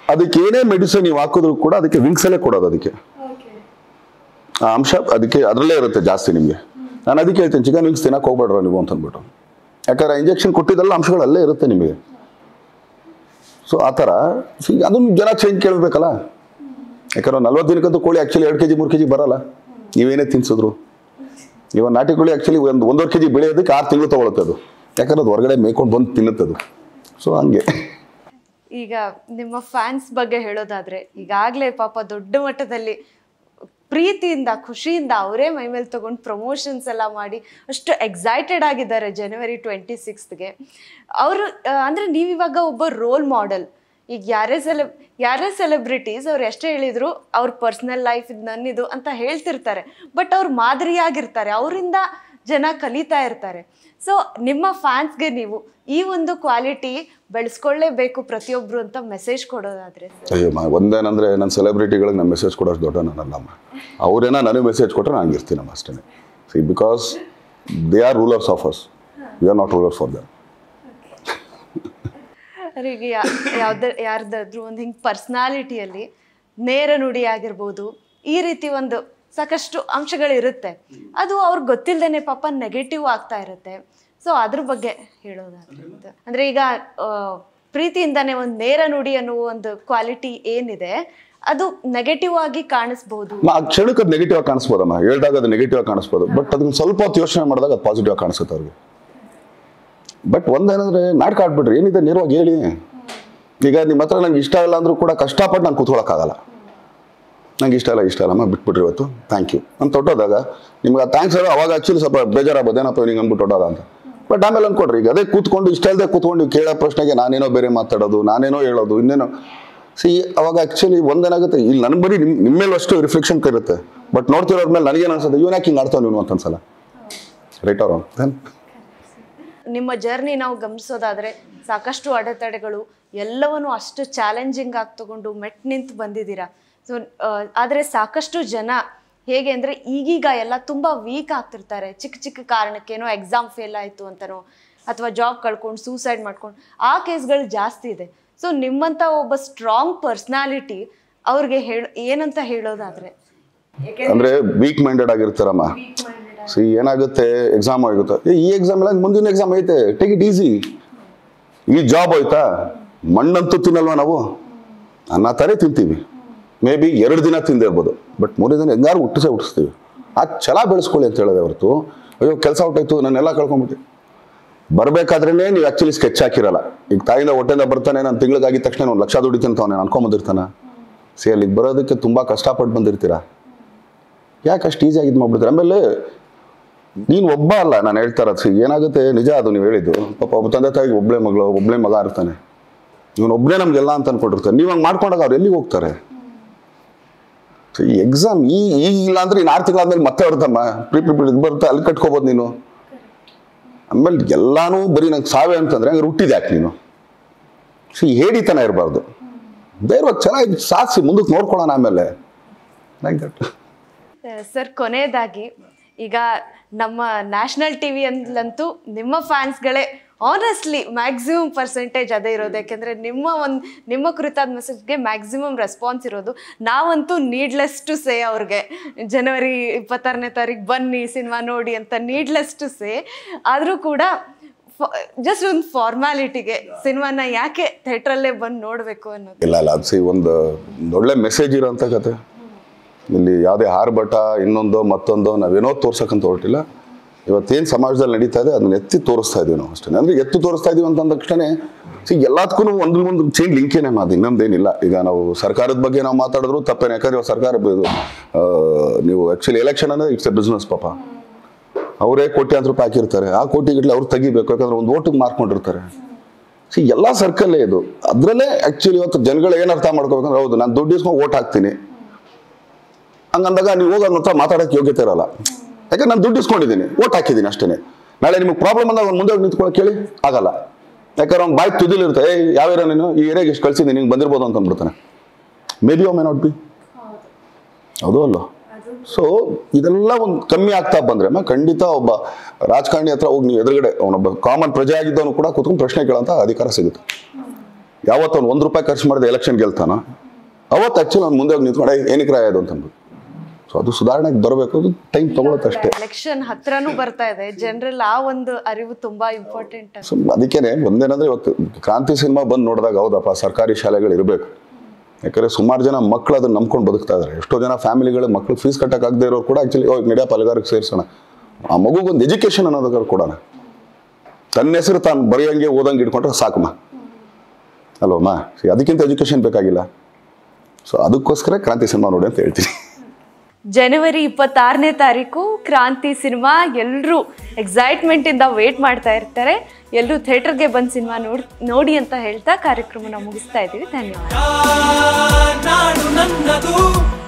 ಅದಕ್ಕೆ ಏನೇ ಮೆಡಿಸಿನ್ ನೀವು ಹಾಕಿದ್ರು ಕೂಡ ಅದಕ್ಕೆ ವಿಂಗ್ಸಲ್ಲೇ ಕೊಡೋದು ಅದಕ್ಕೆ ಆ ಅಂಶ ಅದಕ್ಕೆ ಅದರಲ್ಲೇ ಇರುತ್ತೆ ಜಾಸ್ತಿ ನಿಮಗೆ ನಾನು ಅದಕ್ಕೆ ಹೇಳ್ತೀನಿ ಚಿಕನ್ ವಿಂಗ್ಸ್ ತಿನ್ನಕ್ಕೆ ಹೋಗ್ಬೇಡ್ರ ನೀವು ಅಂತ ಅಂದ್ಬಿಟ್ಟು ಯಾಕಂದ್ರೆ ಇಂಜೆಕ್ಷನ್ ಕೊಟ್ಟಿದ್ದೆಲ್ಲ ಅಂಶಗಳು ಅಲ್ಲೇ ಇರುತ್ತೆ ನಿಮಗೆ ಸೊ ಆ ಥರ see, ಅದನ್ನು ಜನ ಚೇಂಜ್ ಕೇಳಬೇಕಲ್ಲ ಯಾಕಂದ್ರೆ ನಲ್ವತ್ತು ದಿನಕ್ಕಂತೂ ಕೋಳಿ ಆ್ಯಕ್ಚುಲಿ ಎರಡು ಕೆ ಜಿ ಮೂರು ಕೆ ಜಿ ಬರಲ್ಲ ನೀವೇನೇ ತಿನ್ಸಿದ್ರು ಇವಾಗ ನಾಟಿ ಕೋಳಿ ಆ್ಯಕ್ಚುಲಿ ಒಂದು ಒಂದೂವರೆ ಕೆ ಜಿ ಬೆಳೆಯೋದಕ್ಕೆ ಆರು ತಿಂಗಳು ತೊಗೊಳುತ್ತೆ ಅದು ಯಾಕಂದ್ರೆ ಅದು ಹೊರಗಡೆ ಮೇಯ್ಕೊಂಡು ಬಂದು ತಿನ್ನುತ್ತೆ ಅದು ಸೊ ಹಂಗೆ ಈಗ ನಿಮ್ಮ ಫ್ಯಾನ್ಸ್ ಬಗ್ಗೆ ಹೇಳೋದಾದ್ರೆ ಈಗಾಗಲೇ ಪಾಪ ದೊಡ್ಡ ಮಟ್ಟದಲ್ಲಿ ಪ್ರೀತಿಯಿಂದ ಖುಷಿಯಿಂದ ಅವರೇ ಮೈ ಮೇಲೆ ತಗೊಂಡು ಪ್ರಮೋಷನ್ಸ್ ಎಲ್ಲ ಮಾಡಿ ಅಷ್ಟು ಎಕ್ಸೈಟೆಡ್ ಆಗಿದ್ದಾರೆ ಜನವರಿ ಟ್ವೆಂಟಿ ಸಿಕ್ಸ್ತ್ಗೆ ಅವರು ಅಂದರೆ ನೀವಿವಾಗ ಒಬ್ಬ ರೋಲ್ ಮಾಡೆಲ್ ಈಗ ಯಾರೇ ಸೆಲೆಬ್ ಯಾರೇ ಸೆಲೆಬ್ರಿಟೀಸ್ ಅವ್ರು ಎಷ್ಟೇ ಹೇಳಿದ್ರು ಅವ್ರ ಪರ್ಸ್ನಲ್ ಲೈಫ್ ಇದು ನನ್ನಿದು ಅಂತ ಹೇಳ್ತಿರ್ತಾರೆ ಬಟ್ ಅವ್ರು ಮಾದರಿಯಾಗಿರ್ತಾರೆ ಅವರಿಂದ ಜನ ಕಲಿತಾ ಇರ್ತಾರೆ ಸೊ ನಿಮ್ಮ ಫ್ಯಾನ್ಸ್ಗೆ ನೀವು ಈ ಒಂದು ಕ್ವಾಲಿಟಿ ಬೆಳೆಸ್ಕೊಳ್ಳೇಬೇಕು ಪ್ರತಿಯೊಬ್ರು ಅಂತ ಮೆಸೇಜ್ ಕೊಡೋದಾದ್ರೆ ಅಯ್ಯೋ ಮ ಒಂದೇನಂದ್ರೆ ನನ್ನ ಸೆಲೆಬ್ರಿಟಿಗಳಿಗೆ ನಾನು ಮೆಸೇಜ್ ಕೊಡೋಷ್ಟು ದೊಡ್ಡ ನಾನಲ್ಲಮ್ಮ ಅವರೇನ ನನಗೆ ಮೆಸೇಜ್ ಕೊಟ್ಟರೆ ನಾನು ಇರ್ತೀನಮ್ಮ ಅಷ್ಟೇ see because they are rulers of us we are not rulers for them ಅರೆ ಈಗ ಯಾ- ಯಾವ್ದ ಯಾರ್ದಾದ್ರೂ ಒಂದು ಹಿಂಗೆ ಪರ್ಸ್ನಾಲಿಟಿಯಲ್ಲಿ ನೇರ ನುಡಿ ಆಗಿರ್ಬೋದು ಈ ರೀತಿ ಒಂದು ಸಾಕಷ್ಟು ಅಂಶಗಳಿರುತ್ತೆ ಅದು ಅವ್ರಿಗೆ ಗೊತ್ತಿಲ್ಲದೇನೆ ಪಾಪ ನೆಗೆಟಿವ್ ಆಗ್ತಾ ಇರುತ್ತೆ ಸೊ ಅದ್ರ ಬಗ್ಗೆ ಹೇಳೋದಾದ್ರೆ ಅಂತ. ಅಂದ್ರೆ ಈಗ ಆ, ಪ್ರೀತಿಯಿಂದಾನೇ ಒಂದು ನೇರ ನುಡಿ ಅನ್ನುವ ಒಂದು ಕ್ವಾಲಿಟಿ ಏನಿದೆ ಅದು ನೆಗೆಟಿವ್ ಆಗಿ ಕಾಣಿಸ್ಬೋದು ಆ ಕ್ಷಣಕ್ಕೆ ಅದು ನೆಗೆಟಿವ್ ಆಗಿ ಕಾಣಿಸ್ಬೋದಮ್ಮ ಹೇಳ್ದಾಗ ಅದು ನೆಗೆಟಿವ್ ಆಗಿ ಕಾಣಿಸ್ಬೋದು ಬಟ್ ಅದನ್ನ ಸ್ವಲ್ಪ ಹೊತ್ತು ಯೋಚನೆ ಮಾಡಿದಾಗ ಅದು ಪಾಸಿಟಿವ್ ಆಗಿ ಕಾಣಿಸುತ್ತೆ ಅವ್ರಿಗೆ ಬಟ್ ಒಂದೇನಂದ್ರೆ ನಾಟಕ ಆಡ್ಬಿಡ್ರಿ ಏನಿದೆ ನೇರವಾಗಿ ಹೇಳಿ ಈಗ ನಿಮ್ಮ ಹತ್ರ ನಂಗೆ ಇಷ್ಟ ಇಲ್ಲ ಅಂದ್ರೂ ಕೂಡ ಕಷ್ಟಪಟ್ಟು ನಾನು ಕೂತ್ಕೊಳ್ಳೋಕ್ಕಾಗಲ್ಲ ನಂಗೆ ಇಷ್ಟ ಇಲ್ಲ ಇಷ್ಟ ಇಲ್ಲಮ್ಮ ಬಿಟ್ಬಿಟ್ರಿ ಇವತ್ತು ಥ್ಯಾಂಕ್ ಯು ಅಂತ ಹೊಟ್ಟೋದಾಗ ನಿಮ್ಗೆ ಆ ಥ್ಯಾಂಕ್ಸ್ ಹೇಳೋ ಅವಾಗ ಆಕ್ಚುಲಿ ಸ್ವಲ್ಪ ಬೇಜಾರಾಗ್ಬೋದು ಏನಪ್ಪ ನಿಂಗೆ ಅಂದ್ಬಿಟ್ಟು ಹೊಟ್ಟೋದ ಅಂತ ಬಟ್ ಆಮೇಲೆ ಅನ್ಕೊಡ್ರಿ ಈಗ ಅದೇ ಕೂತ್ಕೊಂಡು ಇಷ್ಟ ಇಲ್ಲದೆ ಕೂತ್ಕೊಂಡು ನೀವು ಕೇಳೋ ಪ್ರಶ್ನೆಗೆ ನಾನೇನೋ ಬೇರೆ ಮಾತಾಡೋದು ನಾನೇನೋ ಹೇಳೋದು ಇನ್ನೇನೋ ಸಿ ಅವಾಗ ಆಕ್ಚುಲಿ ಒಂದೇನಾಗುತ್ತೆ ಇಲ್ಲಿ ನನಗೆ ಬರೀ ನಿಮ್ಮ ನಿಮ್ಮ ಮೇಲೆ ಅಷ್ಟು ರಿಫ್ಲೆಕ್ಷನ್ ಇರುತ್ತೆ ಬಟ್ ನೋಡ್ತಿರೋರ್ ಮೇಲೆ ನನಗೇನು ಅನ್ಸುತ್ತೆ ಇವನ್ ಯಾಕೆ ಹಿಂಗೆ ಆಡ್ತಾವ ನೀವು ಅಂತ ಅನ್ಸಲ್ಲ ರೈಟ್ ಅವ್ರ ದೆನ್ ನಿಮ್ಮ ಜರ್ನಿ ನಾವು ಗಮನಿಸೋದಾದ್ರೆ ಸಾಕಷ್ಟು ಅಡೆತಡೆಗಳು ಎಲ್ಲವನ್ನು ಅಷ್ಟು ಚಾಲೆಂಜಿಂಗ್ ಆಗಿ ತಗೊಂಡು ಮೆಟ್ ನಿಂತು ಬಂದಿದ್ದೀರಾ ಸೊ ಆದರೆ ಸಾಕಷ್ಟು ಜನ ಹೇಗೆ ಅಂದರೆ ಈಗೀಗ ಎಲ್ಲ ತುಂಬ ವೀಕ್ ಆಗ್ತಿರ್ತಾರೆ ಚಿಕ್ಕ ಚಿಕ್ಕ ಕಾರಣಕ್ಕೇನೋ ಎಕ್ಸಾಮ್ ಫೇಲ್ ಆಯಿತು ಅಂತನೋ ಅಥವಾ ಜಾಬ್ ಕಳ್ಕೊಂಡು ಸೂಸೈಡ್ ಮಾಡ್ಕೊಂಡು ಆ ಕೇಸ್ಗಳು ಜಾಸ್ತಿ ಇದೆ ಸೊ ನಿಮ್ಮಂಥ ಒಬ್ಬ ಸ್ಟ್ರಾಂಗ್ ಪರ್ಸ್ನಾಲಿಟಿ ಅವ್ರಿಗೆ ಹೇಳ ಏನಂತ ಹೇಳೋದಾದ್ರೆ ಅಂದ್ರೆ ವೀಕ್ ಮೈಂಡೆಡ್ ಆಗಿರ್ತಾರಮ್ಮ ಸಿ ಏನಾಗುತ್ತೆ ಎಕ್ಸಾಮ್ ಆಗುತ್ತೆ ಏ, ಈ ಎಕ್ಸಾಮ್ ಇಲ್ಲ ಮುಂದಿನ ಎಕ್ಸಾಮ್ ಐತೆ ಟೇಕ್ ಇಟ್ ಈಸಿ ಈ ಜಾಬ್ ಹೋಯ್ತಾ ಮಣ್ಣಂತೂ ತಿನ್ನಲ್ವಾ ನಾವು ಅನ್ನ ತಾನೇ ತಿಂತೀವಿ ಮೇ ಬಿ ಎರಡು ದಿನ ತಿಂದಿರ್ಬೋದು ಬಟ್ ಮೂರನೇ ದಿನ ಹೆಂಗಾರು ಹುಟ್ಟಿಸೇ ಹುಟ್ಟಿಸ್ತೀವಿ ಆ ಛಲ ಬೆಳೆಸ್ಕೊಳ್ಳಿ ಅಂತ ಹೇಳಿದೆ ಹೊರತು ಅಯ್ಯೋ ಕೆಲಸ ಹೊಟ್ಟಾಯ್ತು ನಾನೆಲ್ಲ ಕಳ್ಕೊಂಬಿಟ್ಟೆ ಬರ್ಬೇಕಾದ್ರೇ ನೀವು ಆಕ್ಚುಲಿ ಸ್ಕೆಚ್ ಹಾಕಿರಲ್ಲ ಈಗ ತಾಯಿಂದ ಹೊಟ್ಟೆಯಿಂದ ಬರ್ತಾನೆ ನಾನು ತಿಂಗಳಿಗಾಗಿದ ತಕ್ಷಣ ಒಂದು ಲಕ್ಷ ದುಡಿತೀನಿ ಅಂತ ಅವ್ನು ಅನ್ಕೊಂಬಂದಿರ್ತಾನ ಸಿ ಅಲ್ಲಿಗೆ ಬರೋದಕ್ಕೆ ತುಂಬ ಕಷ್ಟಪಟ್ಟು ಬಂದಿರ್ತೀರಾ ಯಾಕೆ ಅಷ್ಟು ಈಸಿ ಆಗಿದ್ದು ಮಾಡ್ಬಿಡ್ತಾರೆ ಆಮೇಲೆ ನೀನು ಒಬ್ಬ ಅಲ್ಲ ನಾನು ಹೇಳ್ತಾ ಇರೋದು ಸಿ ಏನಾಗುತ್ತೆ ನಿಜ ಅದು ನೀವು ಹೇಳಿದ್ದು ಪಾಪ ಒಬ್ಬ ತಂದೆ ತಾಯಿಗೆ ಒಬ್ಬಳೆ ಮಗಳು ಒಬ್ಬಳೆ ಮಗ ಇರ್ತಾನೆ ಇವನು ಒಬ್ಬನೇ ನಮಗೆಲ್ಲ ಅಂತ ಅನ್ಕೊಂಡಿರ್ತಾನೆ ನೀವು ಹಂಗೆ ಮಾಡ್ಕೊಂಡಾಗ ಅವ್ರು ಎಲ್ಲಿಗೆ ಹೋಗ್ತಾರೆ ಸೊ ಈ ಎಕ್ಸಾಮ್ ಈ ಈಗ ಇಲ್ಲ ಅಂದ್ರೆ ಇನ್ನು ಆರು ತಿಂಗಳಾದ್ಮೇಲೆ ಮತ್ತೆ ಬರುತ್ತಮ್ಮ ಪ್ರೀ ಪ್ರಿಪೇರ್ ಇದು ಬರುತ್ತೆ ಅಲ್ಲಿ ಕಟ್ಕೋಬೋದು ನೀನು ಆಮೇಲೆ ಎಲ್ಲಾನು ಬರೀ ನಂಗೆ ಸಾವೇ ಅಂತಂದ್ರೆ ಹಂಗೆ ಹುಟ್ಟಿದೆ ಯಾಕೆ ನೀನು ಸಿ ಹೇಳಿತನ ಇರಬಾರ್ದು ಧೈರ್ಯವಾಗಿ ಚೆನ್ನಾಗಿ ಸಾಧಿಸಿ ಮುಂದಕ್ಕೆ ನೋಡ್ಕೊಳ್ಳೋಣ ಆಮೇಲೆ ಲೈಕ್ ದಟ್ ಸರ್ ಕೊನೆಯದಾಗಿ ಈಗ ನಮ್ಮ ನ್ಯಾಷನಲ್ ಟಿ ವಿಯಲ್ಲಂತೂ ನಿಮ್ಮ ಫ್ಯಾನ್ಸ್ಗಳೇ ಆನೆಸ್ಟ್ಲಿ ಮ್ಯಾಕ್ಸಿಮಮ್ ಪರ್ಸೆಂಟೇಜ್ ಅದೇ ಇರೋದು ಯಾಕೆಂದರೆ ನಿಮ್ಮ ಒಂದು ನಿಮ್ಮ ಕುರಿತಾದ ಮೆಸೇಜ್ಗೆ ಮ್ಯಾಕ್ಸಿಮಮ್ ರೆಸ್ಪಾನ್ಸ್ ಇರೋದು ನಾವಂತೂ ನೀಡ್ಲೆಸ್ ಟು ಸೇ ಅವ್ರಿಗೆ ಜನವರಿ ಇಪ್ಪತ್ತಾರನೇ ತಾರೀಕು ಬನ್ನಿ ಸಿನಿಮಾ ನೋಡಿ ಅಂತ ನೀಡ್ಲೆಸ್ ಟು ಸೇ ಆದರೂ ಕೂಡ ಜಸ್ಟ್ ಒಂದು ಫಾರ್ಮ್ಯಾಲಿಟಿಗೆ ಸಿನಿಮಾನ ಯಾಕೆ ಥಿಯೇಟ್ರಲ್ಲೇ ಬಂದು ನೋಡಬೇಕು ಅನ್ನೋದು ಇಲ್ಲ ಇಲ್ಲ ಅದು ಸಿ ಒಂದು ಒಂದು ಒಳ್ಳೆ ಮೆಸೇಜ್ ಇರೋಂಥ ಕತೆ ಇಲ್ಲಿ ಯಾವುದೇ ಆರ್ಭಟ ಇನ್ನೊಂದು ಮತ್ತೊಂದು ನಾವೇನೋ ತೋರ್ಸಕ್ಕಂತ ಹೊರಟಿಲ್ಲ ಇವತ್ತೇನು ಸಮಾಜದಲ್ಲಿ ನಡೀತಾ ಇದೆ ಅದನ್ನ ಎತ್ತಿ ತೋರಿಸ್ತಾ ಇದೀವಿ ನಾವು ಅಷ್ಟೇ ಅಂದರೆ ಎತ್ತು ತೋರಿಸ್ತಾ ಇದೀವಿ ಅಂತ ಅಂದ ತಕ್ಷಣ ಸಿ ಎಲ್ಲದಕ್ಕೂ ಒಂದು ಒಂದು ಚೈನ್ ಲಿಂಕೇನೆ ಅದು ಇನ್ನೊಂದೇನಿಲ್ಲ ಈಗ ನಾವು ಸರ್ಕಾರದ ಬಗ್ಗೆ ನಾವು ಮಾತಾಡಿದ್ರು ತಪ್ಪೇನೆ ಯಾಕಂದ್ರೆ ಇವಾಗ ಸರ್ಕಾರ ಇದು ಆ, ನೀವು ಆ್ಯಕ್ಚುಲಿ ಎಲೆಕ್ಷನ್ ಅಂದರೆ ಇಟ್ಸ್ ಎ ಬಿಸ್ನೆಸ್ ಪಾಪ ಅವರೇ ಕೋಟ್ಯಾಂತರ ರೂಪಾಯಿ ಹಾಕಿರ್ತಾರೆ ಆ ಕೋಟಿಗಟ್ಟಲೆ ಅವ್ರು ತೆಗಿಬೇಕು ಯಾಕಂದ್ರೆ ಒಂದು ಓಟಿಗೆ ಮಾರ್ಕೊಂಡಿರ್ತಾರೆ ಸಿ ಎಲ್ಲ ಸರ್ಕಲ್ಲೇ ಇದು ಅದರಲ್ಲೇ ಆ್ಯಕ್ಚುಲಿ ಇವತ್ತು ಜನಗಳು ಏನು ಅರ್ಥ ಮಾಡ್ಕೋಬೇಕಂದ್ರೆ ಹೌದು ನಾನು ದುಡ್ಡು ಇಸ್ಕೊಂಡು ಓಟ್ ಹಾಕ್ತೀನಿ ಹಂಗಂದಾಗ ನೀವು ಹೋಗಿ ಹತ್ರ ಮಾತಾಡೋಕ್ಕೆ ಯೋಗ್ಯತೆ ಇರಲ್ಲ ಯಾಕಂದ್ರೆ ನಾನು ದುಡ್ಡು ಇಸ್ಕೊಂಡಿದ್ದೀನಿ ಓಟ್ ಹಾಕಿದ್ದೀನಿ ಅಷ್ಟೇ ನಾಳೆ ನಿಮಗೆ ಪ್ರಾಬ್ಲಮ್ ಅಂದಾಗ ಅವ್ನು ಮುಂದೆ ಹೋಗಿ ನಿಂತ್ಕೊಳ್ಳೋಕೆ ಕೇಳಿ ಆಗಲ್ಲ ಯಾಕಂದ್ರೆ ಅವ್ನು ಬಾಯ್ ತುದಿಲಿರುತ್ತೆ ಏ ಯಾವ ಏರಿಯಾ ನೀನು ಈ ಏರಿಯಾಗೆ ಎಷ್ಟು ಕಳ್ಸಿದ್ದೀನಿ ನಿಂಗೆ ಬಂದಿರ್ಬೋದು ಅಂತ ಅಂದ್ಬಿಡ್ತಾನೆ may be may not be ಹೌದು ಅಲ್ಲ ಸೊ ಇದೆಲ್ಲ ಒಂದು ಕಮ್ಮಿ ಆಗ್ತಾ ಬಂದ್ರೆ ಮ ಖಂಡಿತ ಒಬ್ಬ ರಾಜಕಾರಣಿ ಹತ್ರ ಹೋಗಿ ನೀವು ಎದುರುಗಡೆ ಅವನೊಬ್ಬ ಕಾಮನ್ ಪ್ರಜೆ ಆಗಿದ್ದವನು ಕೂಡ ಕೂತ್ಕೊಂಡು ಪ್ರಶ್ನೆ ಕೇಳೋಂಥ ಅಧಿಕಾರ ಸಿಗುತ್ತೆ ಯಾವತ್ತು ಅವ್ನು ಒಂದು ರೂಪಾಯಿ ಖರ್ಚು ಮಾಡಿದ ಎಲೆಕ್ಷನ್ ಗೆಲ್ತಾನೋ ಅವತ್ತು ಆ್ಯಕ್ಚುಲಿ ಅವ್ನು ಮುಂದೆ ಹೋಗಿ ನಿಂತ್ಕೊಂಡು "ಏಯ್, ಏನಕ್ಕೆ ರಾಯ ಅದು ಅಂತಂದು ಸೊ ಅದು ಸುಧಾರಣೆಗೆ ಬರಬೇಕು ಅದು ಟೈಮ್ ತೊಗೊಳುತ್ತೆ ಅಷ್ಟೇ ಎಲೆಕ್ಷನ್ ಹತ್ರನೂ ಬರ್ತಾ ಇದೆ ಜನರಲ್ಲಿ ಆ ಒಂದು ಅರಿವು ತುಂಬಾ ಇಂಪಾರ್ಟೆಂಟ್ ಸೊ ಅದಕ್ಕೇನೆ ಒಂದೇನಂದ್ರೆ ಇವತ್ತು ಕ್ರಾಂತಿ ಸಿನಿಮಾ ಬಂದು ನೋಡಿದಾಗ ಹೌದಪ್ಪ ಸರ್ಕಾರಿ ಶಾಲೆಗಳು ಇರಬೇಕು ಯಾಕಂದ್ರೆ ಸುಮಾರು ಜನ ಮಕ್ಕಳು ಅದನ್ನ ನಂಬ್ಕೊಂಡು ಬದುಕ್ತಾ ಇದ್ದಾರೆ ಎಷ್ಟೋ ಜನ ಫ್ಯಾಮಿಲಿಗಳು ಮಕ್ಕಳು ಫೀಸ್ ಕಟ್ಟಕ್ಕಾಗದೇ ಇರೋರು ಕೂಡ ಆ್ಯಕ್ಚುಲಿ ಹೋಗಿ ನಡಿಯಪ್ಪ ಅಲ್ಲಿಗಾರಿಗೆ ಸೇರಿಸೋಣ ಆ ಮಗುಗೊಂದು ಎಜುಕೇಷನ್ ಅನ್ನೋದಕ್ಕಾದ್ರು ಕೊಡೋಣ ತನ್ನ ಹೆಸರು ತಾನು ಬರೆಯಂಗೆ ಓದಂಗೆ ಇಟ್ಕೊಂಡ್ರೆ ಸಾಕಮ್ಮ ಅಲ್ವಮ್ಮ See, ಅದಕ್ಕಿಂತ ಎಜುಕೇಷನ್ ಬೇಕಾಗಿಲ್ಲ ಸೊ ಅದಕ್ಕೋಸ್ಕರ ಕ್ರಾಂತಿ ಸಿನಿಮಾ ನೋಡಿ ಅಂತ ಹೇಳ್ತೀನಿ ಜನವರಿ ಇಪ್ಪತ್ತಾರನೇ ತಾರೀಕು ಕ್ರಾಂತಿ ಸಿನಿಮಾ ಎಲ್ಲರೂ ಎಕ್ಸೈಟ್ಮೆಂಟ್ ಇಂದ ವೇಟ್ ಮಾಡ್ತಾ ಇರ್ತಾರೆ ಎಲ್ಲರೂ ಥಿಯೇಟರ್ಗೆ ಬಂದು ಸಿನಿಮಾ ನೋಡಿ ನೋಡಿ ಅಂತ ಹೇಳ್ತಾ ಕಾರ್ಯಕ್ರಮನ ಮುಗಿಸ್ತಾ ಇದ್ದೀವಿ ಧನ್ಯವಾದ ನಾಡು ನನ್ನದು